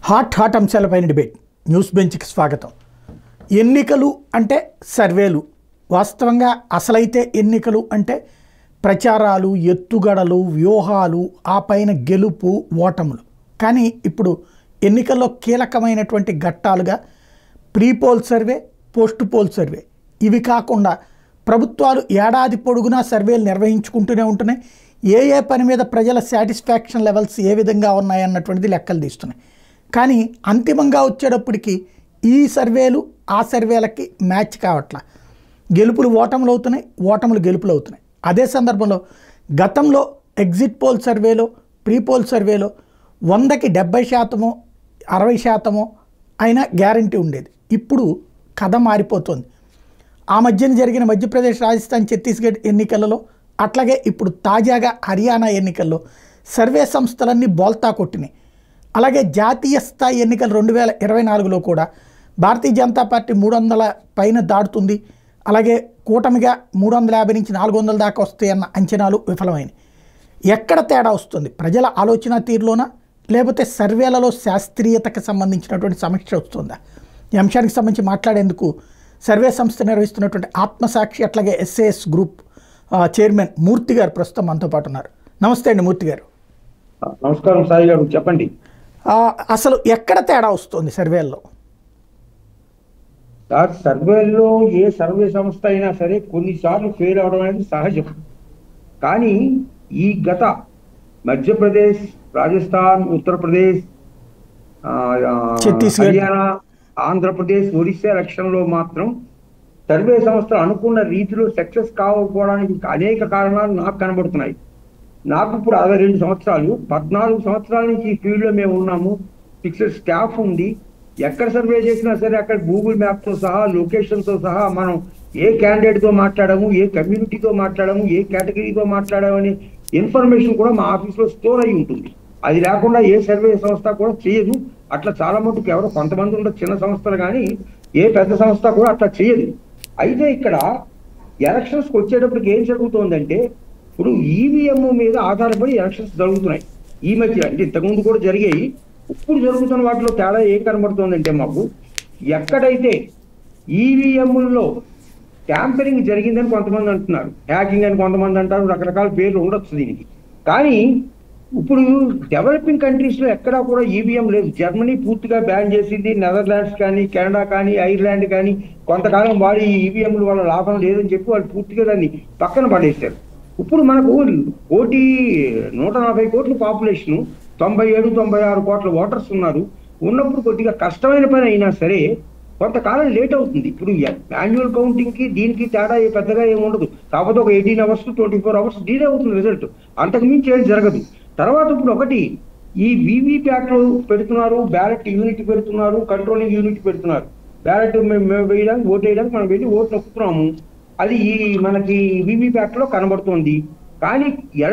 Hot hot అంశాలపైన debate news బెంచ్కి స్వాగతం ఎన్నికలు అంటే సర్వేలు వాస్తవంగా అసలైతే ఎన్నికలు అంటే ప్రచారాలు ఎత్తుగడలు వ్యూహాలు ఆ పైన గెలుపు ఓటములు కానీ ఇప్పుడు ఎన్నికల్లో కీలకమైనటువంటి ఘట్టాలుగా pre poll survey post poll survey ఇవి కాకుండా ప్రభుత్వాలు ఏడాది పొడుగునా సర్వేలు నిర్వహించుకుంటూనే ఉంటున్నాయి ఏ ఏ పని మీద ప్రజల సాటిస్ఫాక్షన్ లెవెల్స్ ఏ విధంగా ఉన్నాయన్నటువంటిది లెక్కలు తీస్తున్నాయి కానీ అంతిమంగా వచ్చేటప్పటికి ఈ సర్వేలు ఆ సర్వేలకి మ్యాచ్ కావట్లా గెలుపులు ఓటములు అవుతున్నాయి ఓటములు గెలుపులు అవుతున్నాయి అదే సందర్భంలో గతంలో ఎగ్జిట్ పోల్ సర్వేలో ప్రీ పోల్ సర్వేలో వందకి డెబ్బై శాతమో అరవై శాతమో అయినా గ్యారంటీ ఉండేది ఇప్పుడు కథ మారిపోతుంది ఆ మధ్యన జరిగిన మధ్యప్రదేశ్ రాజస్థాన్ ఛత్తీస్గఢ్ ఎన్నికలలో అట్లాగే ఇప్పుడు తాజాగా హర్యానా ఎన్నికల్లో సర్వే సంస్థలన్నీ బోల్తా కొట్టినాయి అలాగే జాతీయ స్థాయి ఎన్నికలు రెండు వేల ఇరవై నాలుగులో కూడా భారతీయ జనతా పార్టీ మూడు వందల పైన దాటుతుంది అలాగే కూటమిగా మూడు వందల యాభై నుంచి నాలుగు వందల దాకా వస్తాయన్న అంచనాలు విఫలమైనవి ఎక్కడ తేడా వస్తుంది ప్రజల ఆలోచన తీరులోనా లేకపోతే సర్వేలలో శాస్త్రీయతకు సంబంధించినటువంటి సమస్య వస్తుందా ఈ అంశానికి సంబంధించి మాట్లాడేందుకు సర్వే సంస్థ నిర్వహిస్తున్నటువంటి ఆత్మసాక్షి అట్లాగే ఎస్ఏఎస్ గ్రూప్ ఆ, చైర్మన్ మూర్తి గారు ప్రస్తుతం మనతో పాటు ఉన్నారు నమస్తే అండి మూర్తి గారు నమస్కారం సాయి గారు చెప్పండి ఆ, అసలు ఎక్కడ తేడా వస్తుంది సర్వేల్లో సార్ సర్వేలో ఏ సర్వే సంస్థ అయినా సరే కొన్నిసార్లు ఫెయిల్ అవడం అనేది సహజం కానీ ఈ గత మధ్యప్రదేశ్ రాజస్థాన్ ఉత్తరప్రదేశ్ ఆ, ఆ, ఛత్తీస్గఢ్. హర్యానా ఆంధ్రప్రదేశ్ ఒరిస్సా ఎలక్షన్ లో మాత్రం సర్వే సంస్థలు అనుకున్న రీతిలో సక్సెస్ కాకపోవడానికి అనేక కారణాలు నాకు కనబడుతున్నాయి నాకు ఇప్పుడు అరవై రెండు సంవత్సరాలు పద్నాలుగు సంవత్సరాల నుంచి ఈ ఫీల్డ్ లో మేము ఉన్నాము ఫిక్స్డ్ స్టాఫ్ ఉంది ఎక్కడ సర్వే చేసినా సరే అక్కడ గూగుల్ మ్యాప్ తో సహా లొకేషన్ తో సహా మనం ఏ క్యాండిడేట్ తో మాట్లాడము ఏ కమ్యూనిటీతో మాట్లాడము ఏ కేటగిరీతో మాట్లాడామని ఇన్ఫర్మేషన్ కూడా మా ఆఫీస్ లో స్టోర్ అయి ఉంటుంది అది లేకుండా ఏ సర్వే సంస్థ కూడా చేయదు అట్లా చాలా మటుకు ఎవరో కొంతమంది ఉండదు చిన్న సంస్థలు కానీ ఏ పెద్ద సంస్థ కూడా అట్లా చేయదు అయితే ఇక్కడ ఎలక్షన్స్ వచ్చేటప్పటికి ఏం జరుగుతోందంటే ఇప్పుడు ఈవీఎం మీద ఆధారపడి ఎలక్షన్స్ జరుగుతున్నాయి ఈ మధ్య అంటే ఇంతకుముందు కూడా జరిగాయి ఇప్పుడు జరుగుతున్న వాటిలో తేడా ఏం కనబడుతోందంటే మాకు ఎక్కడైతే ఈవీఎంల్లో ట్యాంపరింగ్ జరిగిందని కొంతమంది అంటున్నారు హ్యాకింగ్ అని కొంతమంది అంటారు రకరకాల పేర్లు ఉండొచ్చు దీనికి కానీ ఇప్పుడు డెవలపింగ్ కంట్రీస్ లో ఎక్కడా కూడా ఈవీఎం లేదు జర్మనీ పూర్తిగా బ్యాన్ చేసింది నెదర్లాండ్స్ కానీ కెనడా కానీ ఐర్లాండ్ కానీ కొంతకాలం వాడి ఈవీఎంల వల్ల లాభం లేదని చెప్పి వాళ్ళు పూర్తిగా దాన్ని పక్కన పడేశారు ఇప్పుడు మనకు కోటి నూట నలభై కోట్ల పాపులేషన్ తొంభై ఏడు తొంభై ఆరు కోట్ల ఓటర్స్ ఉన్నారు ఉన్నప్పుడు కొద్దిగా కష్టమైన పని అయినా సరే కొంతకాలం లేట్ అవుతుంది ఇప్పుడు మాన్యువల్ కౌంటింగ్ కి దీనికి తేడా ఏ పెద్దగా ఏమి ఉండదు కాకపోతే ఒక eighteen hours twenty four hours delay అవుతుంది రిజల్ట్ అంతకు మించి ఏం జరగదు తర్వాత ఇప్పుడు ఒకటి ఈ వీవీప్యాట్ లో పెడుతున్నారు బ్యాలెట్ యూనిట్ పెడుతున్నారు కంట్రోలింగ్ యూనిట్ పెడుతున్నారు బ్యాలెట్ మేము వేయడానికి ఓటు వేయడానికి మనం వెళ్ళి ఓటు నొక్కుతున్నాము అది ఈ మనకి వీవీప్యాట్ లో కనబడుతోంది కానీ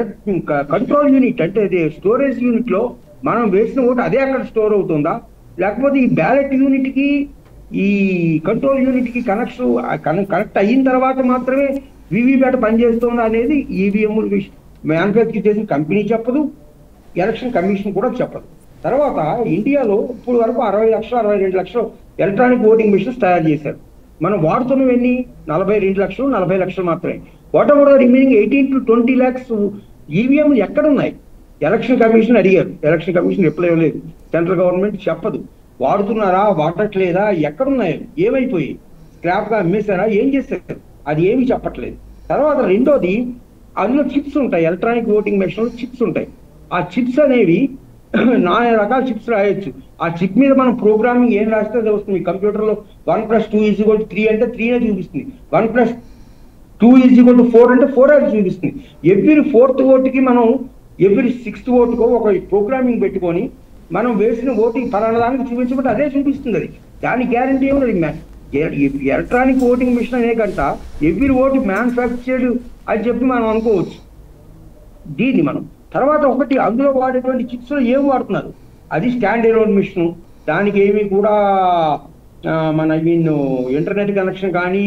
కంట్రోల్ యూనిట్ అంటే అది స్టోరేజ్ యూనిట్ లో మనం వేసిన ఓటు అదే అక్కడ స్టోర్ అవుతుందా లేకపోతే ఈ బ్యాలెట్ యూనిట్ కి ఈ కంట్రోల్ యూనిట్ కి కనెక్షన్ కనెక్ట్ అయిన తర్వాత మాత్రమే వీవీప్యాట్ పనిచేస్తుందా అనేది ఈవీఎం మ్యానుఫ్యాక్చర్ చేసిన కంపెనీ చెప్పదు ఎలక్షన్ కమిషన్ కూడా చెప్పదు తర్వాత ఇండియాలో ఇప్పుడు వరకు అరవై లక్షలు అరవై రెండు లక్షలు ఎలక్ట్రానిక్ ఓటింగ్ మిషన్స్ తయారు చేశారు మనం వాడుతున్నవి ఎన్ని నలభై రెండు లక్షలు నలభై లక్షలు మాత్రమే whatever remaining eighteen to twenty lakhs EVM ఎక్కడ ఉన్నాయి ఎలక్షన్ కమిషన్ అడిగారు ఎలక్షన్ కమిషన్ రిప్లై ఇవ్వలేదు సెంట్రల్ గవర్నమెంట్ చెప్పదు వాడుతున్నారా వాడట్లేదా ఎక్కడున్నాయి ఏమైపోయి స్క్రాప్ గా అమ్మేశారా ఏం చేశారు అది ఏమీ చెప్పట్లేదు తర్వాత రెండోది అందులో చిప్స్ ఉంటాయి ఎలక్ట్రానిక్ ఓటింగ్ మెషిన్ చిప్స్ ఉంటాయి ఆ చిప్స్ అనేవి నాలుగు రకాల చిప్స్ రాయొచ్చు ఆ చిప్ మీద మనం ప్రోగ్రామింగ్ ఏం రాస్తే అది వస్తుంది కంప్యూటర్ లో one plus two is equal three అంటే త్రీనే చూపిస్తుంది one plus two is equal to four అంటే ఫోర్ అది చూపిస్తుంది ఎవ్రీ ఫోర్త్ ఓటుకి మనం ఎవ్రీ సిక్స్త్ ఓటుకో ఒక ప్రోగ్రామింగ్ పెట్టుకొని మనం వేసిన ఓటు ఫలానా దానికి చూపించబట్టి అదే చూపిస్తుంది అది దాని గ్యారంటీ ఏమున్నది ఎలక్ట్రానిక్ ఓటింగ్ మిషన్ అనే కంట ఎవ్రీ ఓటు మ్యానుఫ్యాక్చర్డ్ అని చెప్పి మనం అనుకోవచ్చు దీన్ని మనం తర్వాత ఒకటి అందులో వాడేటువంటి చిప్స్ ఏం వాడుతున్నారు అది స్టాండ్ ఎలోన్ మిషన్ దానికి ఏమి కూడా ఆ, మన మీన్ ఇంటర్నెట్ కనెక్షన్ కానీ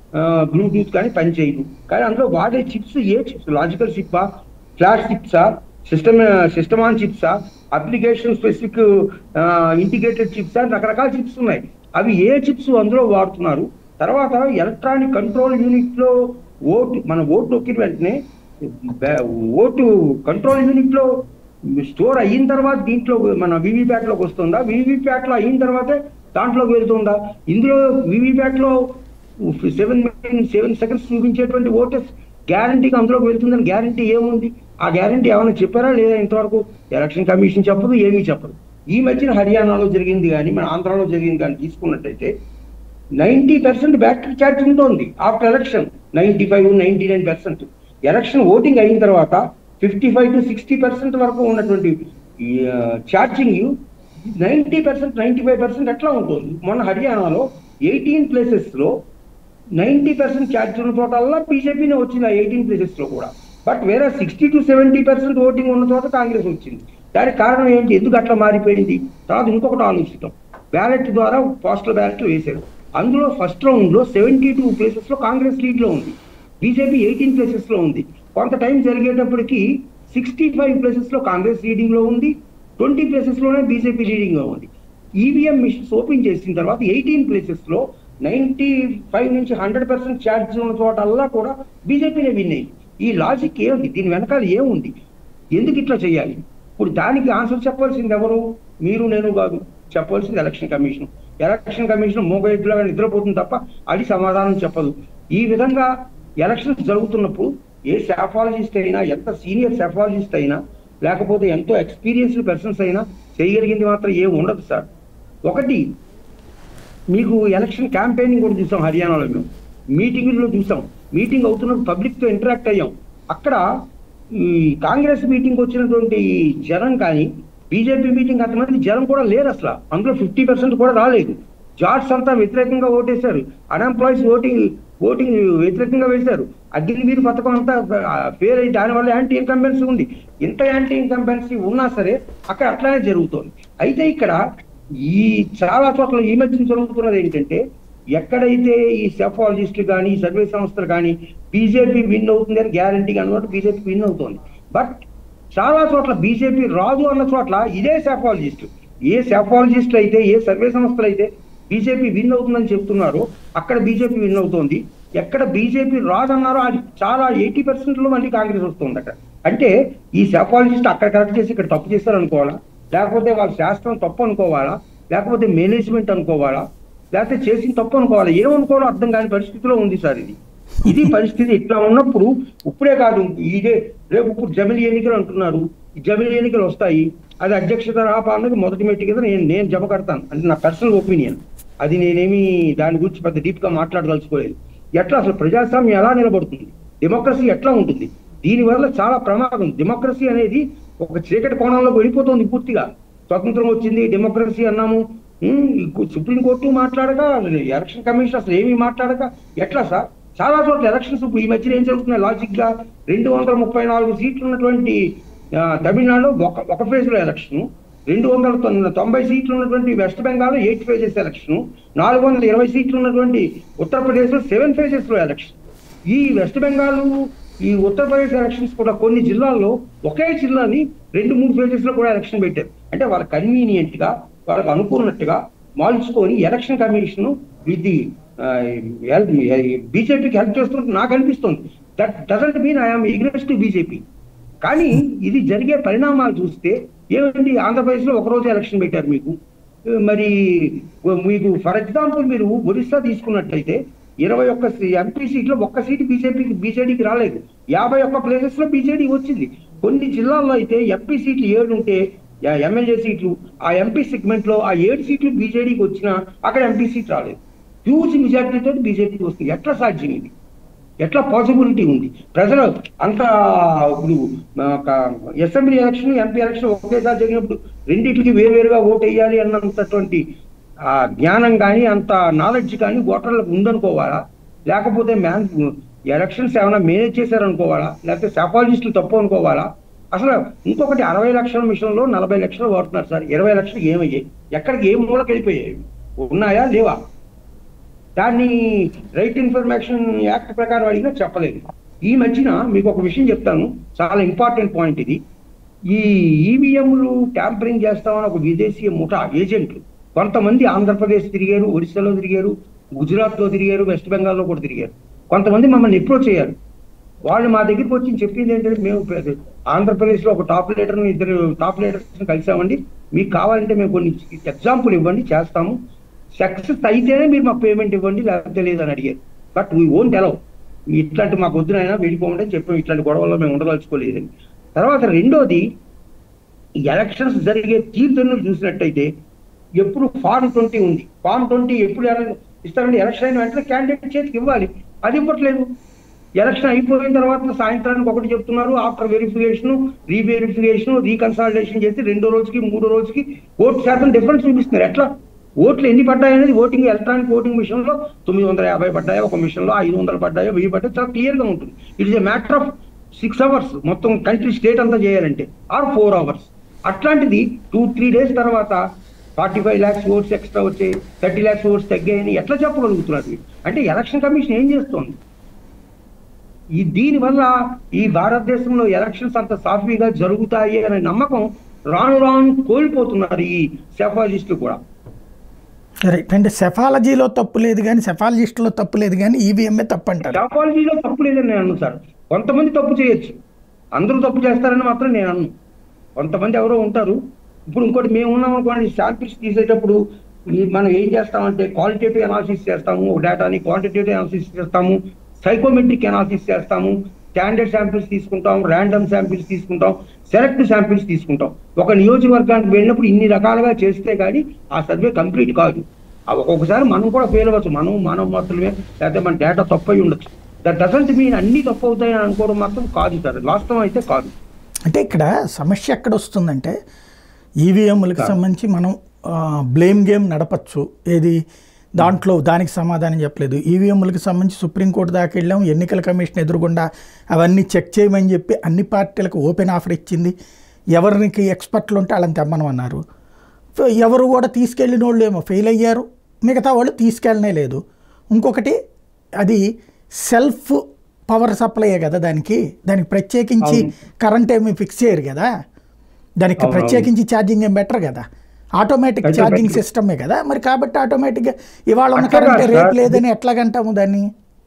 బ్లూటూత్ కానీ పనిచేయదు కానీ అందులో వాడే చిప్స్ ఏ చిప్స్ లాజికల్ చిప్పా ఫ్లాష్ చిప్సా సిస్టమ్ సిస్టమ్ ఆన్ చిప్సా అప్లికేషన్ స్పెసిఫిక్ ఇంటిగ్రేటెడ్ చిప్స్ అని రకరకాల చిప్స్ ఉన్నాయి అవి ఏ చిప్స్ అందులో వాడుతున్నారు తర్వాత ఎలక్ట్రానిక్ కంట్రోల్ యూనిట్ లో ఓటు మన ఓటు నొక్కిన వెంటనే బ్యా- ఓటు కంట్రోల్ యూనిట్ లో స్టోర్ అయిన తర్వాత దీంట్లో మన వివిప్యాట్ లోకి వస్తుందా వివిప్యాట్ లో అయిన తర్వాతే దాంట్లోకి వెళ్తుందా ఇందులో వివిప్యాట్ లో సెవెన్ సెవెన్ సెకండ్స్ చూపించేటువంటి ఓటర్స్ గ్యారంటీగా అందులోకి వెళ్తుందని గ్యారంటీ ఏముంది ఆ గ్యారంటీ ఏమైనా చెప్పారా లేదా ఇంతవరకు ఎలక్షన్ కమిషన్ చెప్పదు ఏమీ చెప్పదు ఈ మధ్యన హర్యానాలో జరిగింది కానీ మన ఆంధ్రాలో జరిగింది కానీ తీసుకున్నట్టయితే నైన్టీ పర్సెంట్ బ్యాటరీ ఛార్జ్ ఉంటుంది after election ninety five ninety nine percent election voting అయిన తర్వాత fifty five to sixty percent వరకు ఉన్నటువంటి charging ninety percent ninety five percent ఎట్లా ఉంటుంది మొన్న హర్యానాలో ఎయిటీన్ ప్లేసెస్ లో నైన్టీ పర్సెంట్ ఛార్జ్ ఉన్న చోటల్లా బీజేపీనే వచ్చింది ఆ ఎయిటీన్ ప్లేసెస్ లో కూడా బట్ వేరే sixty to seventy percent voting ఉన్న చోట కాంగ్రెస్ వచ్చింది దానికి కారణం ఏంటి ఎందుకు అట్లా మారిపోయింది తర్వాత ఇంకొకటి ఆలోచిస్తాం బ్యాలెట్ ద్వారా పోస్టల్ బ్యాలెట్ వేశారు అందులో ఫస్ట్ రౌండ్ లో సెవెంటీ టూ ప్లేసెస్ లో కాంగ్రెస్ లీడ్ లో ఉంది బీజేపీ ఎయిటీన్ ప్లేసెస్ లో ఉంది కొంత టైం జరిగేటప్పటికి సిక్స్టీ ఫైవ్ ప్లేసెస్ లో కాంగ్రెస్ లీడింగ్ లో ఉంది ట్వంటీ ప్లేసెస్ లోనే బీజేపీ లీడింగ్ లో ఉంది ఈవీఎం మిషన్స్ ఓపెన్ చేసిన తర్వాత ఎయిటీన్ ప్లేసెస్ లో నైన్టీ ఫైవ్ నుంచి హండ్రెడ్ పర్సెంట్ ఛార్జ్ ఉన్న చోటల్లా కూడా బీజేపీనే విన్ అయింది ఈ లాజిక్ ఏముంది దీని వెనకాల ఏముంది ఎందుకు ఇట్లా చేయాలి ఇప్పుడు దానికి ఆన్సర్ చెప్పాల్సింది ఎవరు మీరు నేను కాదు చెప్పాల్సింది ఎలక్షన్ కమిషన్ ఎలక్షన్ కమిషన్ మూగైద్యులుగా నిద్రపోతుంది తప్ప అది సమాధానం చెప్పదు ఈ విధంగా ఎలక్షన్స్ జరుగుతున్నప్పుడు ఏ సెఫాలజిస్ట్ అయినా ఎంత సీనియర్ సెఫాలజిస్ట్ అయినా లేకపోతే ఎంతో ఎక్స్పీరియన్స్డ్ పర్సన్స్ అయినా చేయగలిగింది మాత్రం ఏం ఉండదు సార్ ఒకటి మీకు ఎలక్షన్ క్యాంపెయినింగ్ కూడా చూసాం హర్యానాలో మేము మీటింగ్లో చూసాం మీటింగ్ అవుతున్నప్పుడు పబ్లిక్ తో ఇంటరాక్ట్ అయ్యాం అక్కడ ఈ కాంగ్రెస్ మీటింగ్ వచ్చినటువంటి జనం కానీ బీజేపీ మీటింగ్ అంతమంది జనం కూడా లేరు అసలు అందులో ఫిఫ్టీ పర్సెంట్ కూడా రాలేదు జార్జ్ అంతా వ్యతిరేకంగా ఓటేశారు అన్ఎంప్లాయీస్ ఓటింగ్ ఓటింగ్ వ్యతిరేకంగా వేశారు అగ్నివీరు పథకం అంతా ఫేర్ అయ్యి దానివల్ల యాంటీ ఇన్కంబెన్సీ ఉంది ఇంత యాంటీ ఇన్కంబెన్సీ ఉన్నా సరే అక్కడ అట్లానే జరుగుతోంది అయితే ఇక్కడ ఈ చాలా చోట్ల ఈ మధ్య జరుగుతున్నది ఏంటంటే ఎక్కడైతే ఈ సెఫాలజిస్టులు కానీ ఈ సర్వే సంస్థలు కానీ బీజేపీ విన్ అవుతుంది అని గ్యారంటీగా అన్నమాట బీజేపీ విన్ అవుతుంది బట్ చాలా చోట్ల బీజేపీ రాదు అన్న చోట్ల ఇదే సెఫాలజిస్ట్ ఏ సెఫాలజిస్ట్ అయితే ఏ సర్వే సంస్థలు అయితే బీజేపీ విన్ అవుతుందని చెప్తున్నారో అక్కడ బీజేపీ విన్ అవుతోంది ఎక్కడ బీజేపీ రాదన్నారో అది చాలా ఎయిటీ పర్సెంట్ లో మళ్ళీ కాంగ్రెస్ వస్తుంది అక్కడ అంటే ఈ సెఫాలజిస్ట్ అక్కడ కరెక్ట్ చేసి ఇక్కడ తప్పు చేస్తారు అనుకోవాలా లేకపోతే వాళ్ళ శాస్త్రం తప్పు అనుకోవాలా లేకపోతే మేనేజ్మెంట్ అనుకోవాలా లేకపోతే చేసిన తప్పు అనుకోవాలా ఏమనుకోవాలో అర్థం కాని పరిస్థితిలో ఉంది సార్ ఇది ఇది పరిస్థితి ఇట్లా ఉన్నప్పుడు ఇప్పుడే కాదు ఇదే రేపు ఇప్పుడు జమిలి ఎన్నికలు అంటున్నారు ఈ జమిలి ఎన్నికలు వస్తాయి అది అధ్యక్షత రాపాలన్నది మొదటి మెట్టి కింద నేను నేను జమ కడతాను అంటే నా పర్సనల్ ఒపీనియన్ అది నేనేమి దాని గురించి పెద్ద డీప్ గా మాట్లాడదలుచుకోలేదు ఎట్లా అసలు ప్రజాస్వామ్యం ఎలా నిలబడుతుంది డెమోక్రసీ ఎట్లా ఉంటుంది దీనివల్ల చాలా ప్రమాదం డెమోక్రసీ అనేది ఒక చీకటి కోణంలో వెళ్ళిపోతుంది పూర్తిగా స్వతంత్రం వచ్చింది డెమోక్రసీ అన్నాము ఉమ్, ఈ కు- సుప్రీంకోర్టు మాట్లాడక ఎలక్షన్ కమిషన్ అసలు ఏమీ మాట్లాడక ఎట్లా సార్ చాలా చోట్ల ఎలక్షన్స్ ఇప్పుడు ఈ మధ్యన ఏం జరుగుతున్నాయి లాజిక్ గా రెండు వందల ముప్పై నాలుగు సీట్లు ఉన్నటువంటి ఆ, తమిళనాడులో ఒక ఒక ఫేజ్ లో ఎలక్షన్ రెండు వందల తొం- తొంభై సీట్లు ఉన్నటువంటి West Bengal eight phases election నాలుగు వందల ఇరవై సీట్లు ఉన్నటువంటి ఉత్తరప్రదేశ్ లో సెవెన్ ఫేజెస్ లో ఎలక్షన్ ఈ వెస్ట్ బెంగాల్ ఈ ఉత్తరప్రదేశ్ ఎలక్షన్స్ కూడా కొన్ని జిల్లాల్లో ఒకే జిల్లాని రెండు మూడు ఫేజెస్ లో కూడా ఎలక్షన్ పెట్టారు అంటే వాళ్ళ కన్వీనియంట్ గా వాళ్ళకి అనుకున్నట్టుగా మార్చుకొని ఎలక్షన్ కమిషన్ ఇది బీజేపీకి హెల్ప్ చేస్తున్నట్టు నాకు అనిపిస్తుంది that doesn't mean I'm against to BJP కానీ ఇది జరిగే పరిణామాలు చూస్తే ఏమండి ఆంధ్రప్రదేశ్ లో ఒకరోజు ఎలక్షన్ పెట్టారు మీకు మరి మీకు ఫర్ ఎగ్జాంపుల్ మీరు ఒరిస్సా తీసుకున్నట్లయితే ఇరవై ఒక్క ఎంపీ సీట్లో ఒక్క సీటు బీజేపీకి బీజేడీకి రాలేదు యాభై ఒక్క ప్లేసెస్ లో బీజేడీ వచ్చింది కొన్ని జిల్లాల్లో అయితే ఎంపీ సీట్లు ఏడు ఉంటే ఎమ్మెల్యే సీట్లు ఆ ఎంపీ సెగ్మెంట్ లో ఆ ఏడు సీట్లు బీజేడీకి వచ్చినా అక్కడ ఎంపీ సీట్ రాలేదు హ్యూజ్ మెజార్టీతో బీజేపీకి వస్తుంది ఎట్లా సాధ్యం ఇది ఎట్లా పాసిబిలిటీ ఉంది ప్రజలు అంత ఇప్పుడు అసెంబ్లీ ఎలక్షన్ ఎంపీ ఎలక్షన్ ఒకేసారి జరిగినప్పుడు రెండింటికి వేరువేరుగా ఓటు వేయాలి అన్నంతటువంటి ఆ జ్ఞానం కానీ అంత నాలెడ్జ్ కానీ ఓటర్లకు ఉందనుకోవాలా లేకపోతే మ్యాన్ ఎలక్షన్స్ ఏమైనా మేనేజ్ చేశారనుకోవాలా లేకపోతే సెఫాలజిస్టులు తప్పు అనుకోవాలా అసలు ఇంకొకటి అరవై లక్షల మిషన్లో నలభై లక్షలు వాడుతున్నారు సార్ ఇరవై లక్షలు ఏమయ్యాయి ఎక్కడికి ఏ మూలకి వెళ్ళిపోయాయి ఉన్నాయా లేవా దాన్ని రైట్ ఇన్ఫర్మేషన్ యాక్ట్ ప్రకారం అడిగినా చెప్పలేదు ఈ మధ్యన మీకు ఒక విషయం చెప్తాను చాలా ఇంపార్టెంట్ పాయింట్ ఇది ఈ ఈవీఎంలు ట్యాంపరింగ్ చేస్తామని ఒక విదేశీ ముఠా ఏజెంట్లు కొంతమంది ఆంధ్రప్రదేశ్ తిరిగారు ఒరిస్సాలో తిరిగారు గుజరాత్ లో తిరిగారు వెస్ట్ బెంగాల్లో కూడా తిరిగారు కొంతమంది మమ్మల్ని అప్రోచ్ అయ్యారు వాళ్ళు మా దగ్గరికి వచ్చి చెప్పింది ఏంటంటే మేము పె- ఆంధ్రప్రదేశ్ లో ఒక టాప్ లీడర్ ఇద్దరు టాప్ లీడర్స్ కలిసామండి మీకు కావాలంటే మేము కొన్ని ఎగ్జాంపుల్ ఇవ్వండి చేస్తాము సక్సెస్ అయితేనే మీరు మాకు పేమెంట్ ఇవ్వండి లేకపోతే లేదని అడిగారు బట్ వీ ఓంట్ అలౌ ఇట్లాంటి మాకు వద్దునైనా వెళ్ళిపోమంటే చెప్పాం ఇట్లాంటి గొడవల్లో మేము ఉండదలుచుకోలేదని తర్వాత రెండోది ఈ ఎలక్షన్స్ జరిగే తీర్థను చూసినట్టయితే ఎప్పుడు ఫార్మ్ ట్వంటీ ఉంది ఫార్మ్ ట్వంటీ ఎప్పుడు ఎలా- ఇస్తారండి ఎలక్షన్ అయిన వెంటనే క్యాండిడేట్ చేతికి ఇవ్వాలి అది ఇవ్వట్లేదు ఎలక్షన్ అయిపోయిన తర్వాత సాయంత్రానికి ఒకటి చెప్తున్నారు ఆఫ్టర్ వెరిఫికేషన్ రీవెరిఫికేషన్ రీకన్సాలిడేషన్ చేసి రెండో రోజుకి మూడో రోజుకి ఓటు శాతం డిఫరెన్స్ చూపిస్తున్నారు ఎట్లా ఓట్లు ఎన్ని పడ్డాయి అనేది ఓటింగ్ ఎలక్ట్రానిక్ ఓటింగ్ మిషన్ లో తొమ్మిది వందల యాభై పడ్డాయో ఒక మిషన్ లో ఐదు వందలు పడ్డాయో వెయ్యి పడ్డాయో చాలా క్లియర్ గా ఉంటుంది it is a matter of six hours మొత్తం కంట్రీ స్టేట్ అంతా చేయాలంటే ఆర్ ఫోర్ అవర్స్ అట్లాంటిది టూ త్రీ డేస్ తర్వాత forty five lakhs votes extra వచ్చాయి థర్టీ ల్యాక్స్ ఓట్స్ తగ్గాయని ఎట్లా చెప్పగలుగుతున్నారు వీళ్ళు? అంటే ఎలక్షన్ కమిషన్ ఏం చేస్తోంది ఈ దీనివల్ల ఈ భారతదేశంలో ఎలక్షన్స్ అంత సాఫీగా జరుగుతాయి అనే నమ్మకం రాను రాను కోల్పోతున్నారు ఈ సెఫాలజిస్టులు కూడా రైట్ అంటే సెఫాలజీలో తప్పు లేదు కానీ సెఫాలజిస్టులో తప్పు లేదు కానీ ఈవీఎంఏ తప్పు అంటారు సెఫాలజీలో తప్పు లేదని నేను అన్ను సార్ కొంతమంది తప్పు చేయొచ్చు అందరూ తప్పు చేస్తారని మాత్రం నేను అన్ను కొంతమంది ఎవరో ఉంటారు ఇప్పుడు ఇంకోటి మేము ఉన్నాం అనుకోండి శాంపిల్స్ తీసేటప్పుడు ఈ మనం ఏం చేస్తామంటే క్వాలిటేటివ్ అనాలిసిస్ చేస్తాము ఒక డేటాని క్వాంటిటేటివ్ అనాలిసిస్ చేస్తాము సైకోమెట్రిక్ అనాలిసిస్ చేస్తాము స్టాండర్డ్ శాంపిల్స్ తీసుకుంటాం ర్యాండమ్ శాంపిల్స్ తీసుకుంటాం సెలెక్ట్ శాంపిల్స్ తీసుకుంటాం ఒక నియోజకవర్గానికి వెళ్ళినప్పుడు ఇన్ని రకాలుగా చేస్తే కానీ ఆ సర్వే కంప్లీట్ కాదు ఆ ఒక్కొక్కసారి మనం కూడా ఫెయిల్ అవ్వచ్చు మనం మానవ మాత్రమే లేకపోతే మన డేటా తప్పు అయి ఉండొచ్చు దట్ డజంట్ మీన్ అన్ని తప్పు అవుతాయని అనుకోవడం మాత్రం కాదు సార్ వాస్తవం అయితే కాదు అంటే ఇక్కడ సమస్య ఎక్కడ వస్తుందంటే ఈవీఎంలకు సంబంధించి మనం బ్లేమ్ గేమ్ నడపచ్చు ఏది దాంట్లో దానికి సమాధానం చెప్పలేదు ఈవీఎంలకు సంబంధించి సుప్రీంకోర్టు దాకా వెళ్ళాం ఎన్నికల కమిషన్ ఎదురుగుండా అవన్నీ చెక్ చేయమని చెప్పి అన్ని పార్టీలకు ఓపెన్ ఆఫర్ ఇచ్చింది ఎవరికి ఎక్స్పర్ట్లు ఉంటే వాళ్ళని తెమ్మనమన్నారు ఫ- ఎవరు కూడా తీసుకెళ్ళిన వాళ్ళు ఏమో ఫెయిల్ అయ్యారు మిగతా వాళ్ళు తీసుకెళ్ళనే లేదు ఇంకొకటి అది సెల్ఫ్ పవర్ సప్లై కదా దానికి దానికి ప్రత్యేకించి కరెంట్ ఏమి ఫిక్స్ చేయరు కదా దానికి అవును, ప్రత్యేకించి ఛార్జింగ్ ఏం బెటర్ కదా ఆటోమేటిక్ అయితే ఛార్జింగ్ better. సిస్టమే కదా మరి కాబట్టి ఆటోమేటిక్గా ఇవాళ ఉన్న అట్లా కరెంట్ కాదు రేపు సార్. లేదని ఎట్లాగంటాము దాన్ని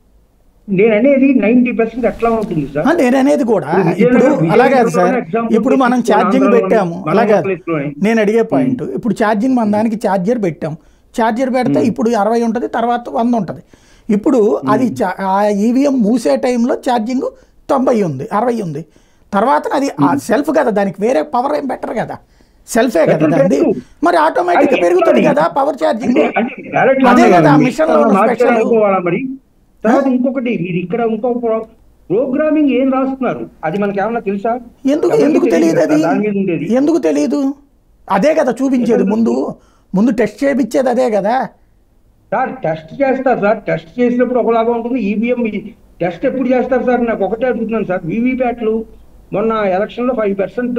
నేను అనేది నైన్టీ పర్సెంట్ ఎట్లా ఉంటుంది సార్ ఆ, నేను అనేది కూడా ఇప్పుడు ఇప్పుడు విజయనగరం- అలాగే విజయనగరంలో సార్ example ఇప్పుడు మనం తీసుకోండి, ఛార్జింగ్ ఆంధ్రాలో పెట్టాము మన అలాగే ప్లేస్లోనే. నేను అడిగే పాయింట్ ఇప్పుడు ఛార్జింగ్ మన దానికి ఛార్జర్ పెట్టాం ఛార్జర్ పెడితే ఇప్పుడు అరవై ఉంటుంది తర్వాత వంద ఉంటుంది ఇప్పుడు అది చా- ఆ ఈవీఎం మూసే టైంలో ఛార్జింగ్ తొంభై ఉంది అరవై ఉంది తర్వాత అది ఆ సెల్ఫ్ కదా దానికి వేరే పవర్ ఏం బెటర్ కదా సెల్ఫే కదా Better, దాన్ని better. మరి ఆటోమేటిక్ అది పెరుగుతుంది ఎట్లా కదా పవర్ ఛార్జింగ్ అంటే అంటే direct లా అదే ఉంది కదా కదా, మిషన్ మిషన్ లో ఉన్న మార్చాలి స్పెషల్ అనుకోవాలా మరి తర్వాత ఇంకొకటి మీరు ఇక్కడ ఇంకో ప్రోగ్రామింగ్ ఏం రాస్తున్నారు అది మనకి ఏమన్నా తెలుసా ఎందుకు ఎవరికీ ఎందుకు తెలియదు అది కదా, దాని మీద ఉండేది ఎందుకు తెలియదు అదే కదా చూపించేది ముందు ముందు టెస్ట్ చేయించేది అదే కదా సార్ టెస్ట్ చేస్తారు సార్ టెస్ట్ చేసినప్పుడు ఒకలాగా ఉంటుంది ఈవీఎం టెస్ట్ ఎప్పుడు చేస్తారు సార్ నాకు ఒకటే అడుగుతున్నాను సార్ వీవీప్యాట్లు మొన్న ఎలక్షన్ లో ఫైవ్ పర్సెంట్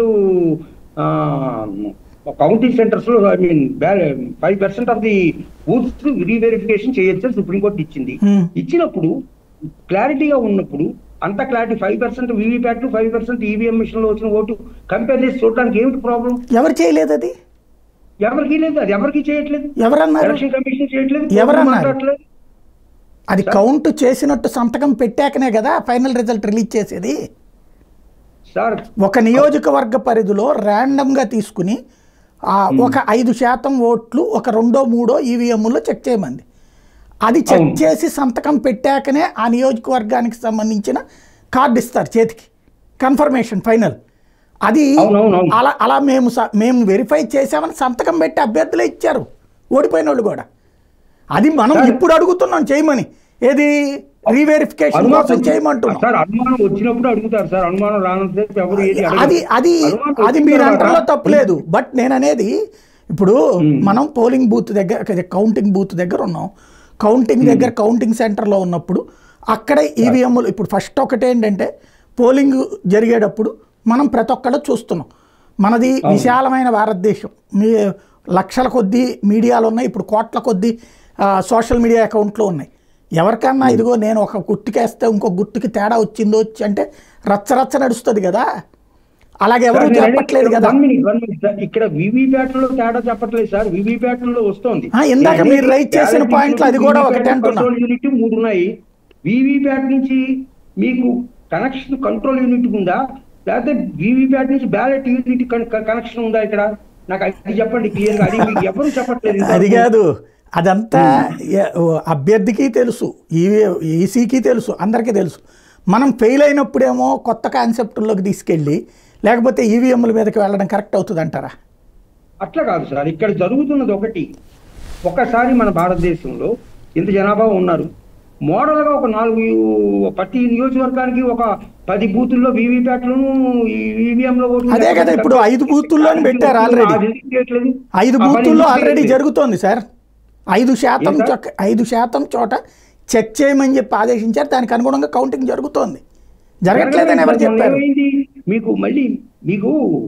కౌంటింగ్ సెంటర్స్ లో I mean five percent of the booths reverification చేయొచ్చు అని సుప్రీంకోర్టు ఇచ్చింది Hmm. ఇచ్చినప్పుడు క్లారిటీగా ఉన్నప్పుడు అంత క్లారిటీ ఫైవ్ పర్సెంట్ వీవీప్యాట్లు ఫైవ్ పర్సెంట్ ఈవీఎం మిషన్ లో వచ్చిన ఓటు కంపేర్ చేసి చూడడానికి ఏమిటి ప్రాబ్లం ఎవరు చేయలేదు అది ఎవరికి లేదు అది ఎవరికి చేయట్లేదు ఎవరన్నారు ఎలక్షన్ కమిషన్ చేయట్లేదు ఎవరన్నారు? మాట్లాడట్లేదు అది కౌంట్ చేసినట్టు సంతకం పెట్టాకనే కదా ఫైనల్ రిజల్ట్ రిలీజ్ చేసేది సార్ ఒక నియోజకవర్గ పరిధిలో ర్యాండమ్గా తీసుకుని ఆ ఒక ఐదు శాతం ఓట్లు ఒక రెండో మూడో ఈవీఎంలో చెక్ చేయమంది అది చెక్ అవును. చేసి సంతకం పెట్టాకనే ఆ నియోజకవర్గానికి సంబంధించిన కార్డు ఇస్తారు చేతికి కన్ఫర్మేషన్ ఫైనల్ అది అవునవునవును. అలా అలా మేము స- మేము వెరిఫై చేసామని సంతకం పెట్టి అభ్యర్థులే ఇచ్చారు ఓడిపోయిన వాళ్ళు కూడా అది మనం సార్. ఇప్పుడు అడుగుతున్నాం చేయమని ఏది రీవెరిఫికేషన్ కోసం అనుమానం చేయమంటున్నాం సార్ అనుమానం వచ్చినప్పుడు అడుగుతారు సార్ అనుమానం రానంతసేపు ఎవరు ఏది అడగరు. అది అది అనుమానం అది వచ్చిన మీరు తర్వాత- అంటలో తప్పులేదు బట్ నేను అనేది ఇప్పుడు మనం పోలింగ్ బూత్ దగ్గర అదే కౌంటింగ్ బూత్ దగ్గర ఉన్నాం కౌంటింగ్ దగ్గర కౌంటింగ్ సెంటర్లో ఉన్నప్పుడు అక్కడ ఈవీఎంలు ఇప్పుడు ఫస్ట్ ఒకటి ఏంటంటే పోలింగ్ జరిగేటప్పుడు మనం ప్రతి ఒక్కళ్ళు చూస్తున్నాం మనది విశాలమైన భారతదేశం మీ లక్షల కొద్దీ మీడియాలు ఉన్నాయి ఇప్పుడు కోట్ల కొద్దీ ఆ, సోషల్ మీడియా అకౌంట్లు ఉన్నాయి ఎవరికన్నా ఇదిగో నేను ఒక గుర్తుకేస్తే ఇంకో గుర్తుకి తేడా వచ్చిందో వచ్చి అంటే రచ్చ రచ్చ నడుస్తుంది కదా అలాగే ఎవరు సార్, నేను చెప్పట్లేదు అనేది కదా one minute, one minute, sir. ఇక్కడ వివిప్యాట్ లో తేడా చెప్పట్లేదు సార్ వివిప్యాట్ లో వస్తోంది ఆ, ఇందాక మీరు రైట్ చేసిన Ballot పాయింట్లు అది కూడా VVPAT ఒకటే అంటున్నా. కంట్రోల్ యూనిట్ మూడు ఉన్నాయి వివిప్యాట్ నుంచి మీకు కనెక్షన్ కంట్రోల్ యూనిట్ ఉందా లేకపోతే వివిప్యాట్ నుంచి బ్యాలెట్ యూనిట్ కనెక్షన్ ఉందా ఇక్కడ నాకు అది చెప్పండి క్లియర్ గా అది మీకు ఎవరు చెప్పట్లేదు అది కాదు అదంతా ఏ- ఓ అభ్యర్థికి తెలుసు ఈసీకి తెలుసు అందరికీ తెలుసు మనం ఫెయిల్ అయినప్పుడేమో కొత్త కాన్సెప్ట్లోకి తీసుకెళ్ళి లేకపోతే ఈవీఎంల మీదకి వెళ్ళడం కరెక్ట్ అవుతుంది అంటారా అట్లా కాదు సార్ ఇక్కడ జరుగుతున్నది ఒకటి ఒకసారి మన భారతదేశంలో ఇంత జనాభా ఉన్నారు మోడల్ గా ఒక నాలుగు ప్రతి నియోజకవర్గానికి ఒక పది బూతుల్లో వీవీప్యాట్లను ఈవీఎం లో ఓట్లు అదే కదా ఇప్పుడు ఐదు బూతుల్లోని పెట్టారు ఆల్రెడీ. అది ఎందుకు చేయట్లేదు? ఐదు ఆ పని బూతుల్లో ఎందుకు ఆల్రెడీ చేయట్లేదు? జరుగుతోంది సార్ ఐదు శాతం ఏం సార్? చొక్క ఐదు శాతం చోట చెక్ చేయమని చెప్పి ఆదేశించారు దానికి అనుగుణంగా కౌంటింగ్ జరుగుతోంది జరగట్లేదని ఎవరు మొన్న చెప్పారు ఏమైంది? మీకు మళ్ళీ మీకు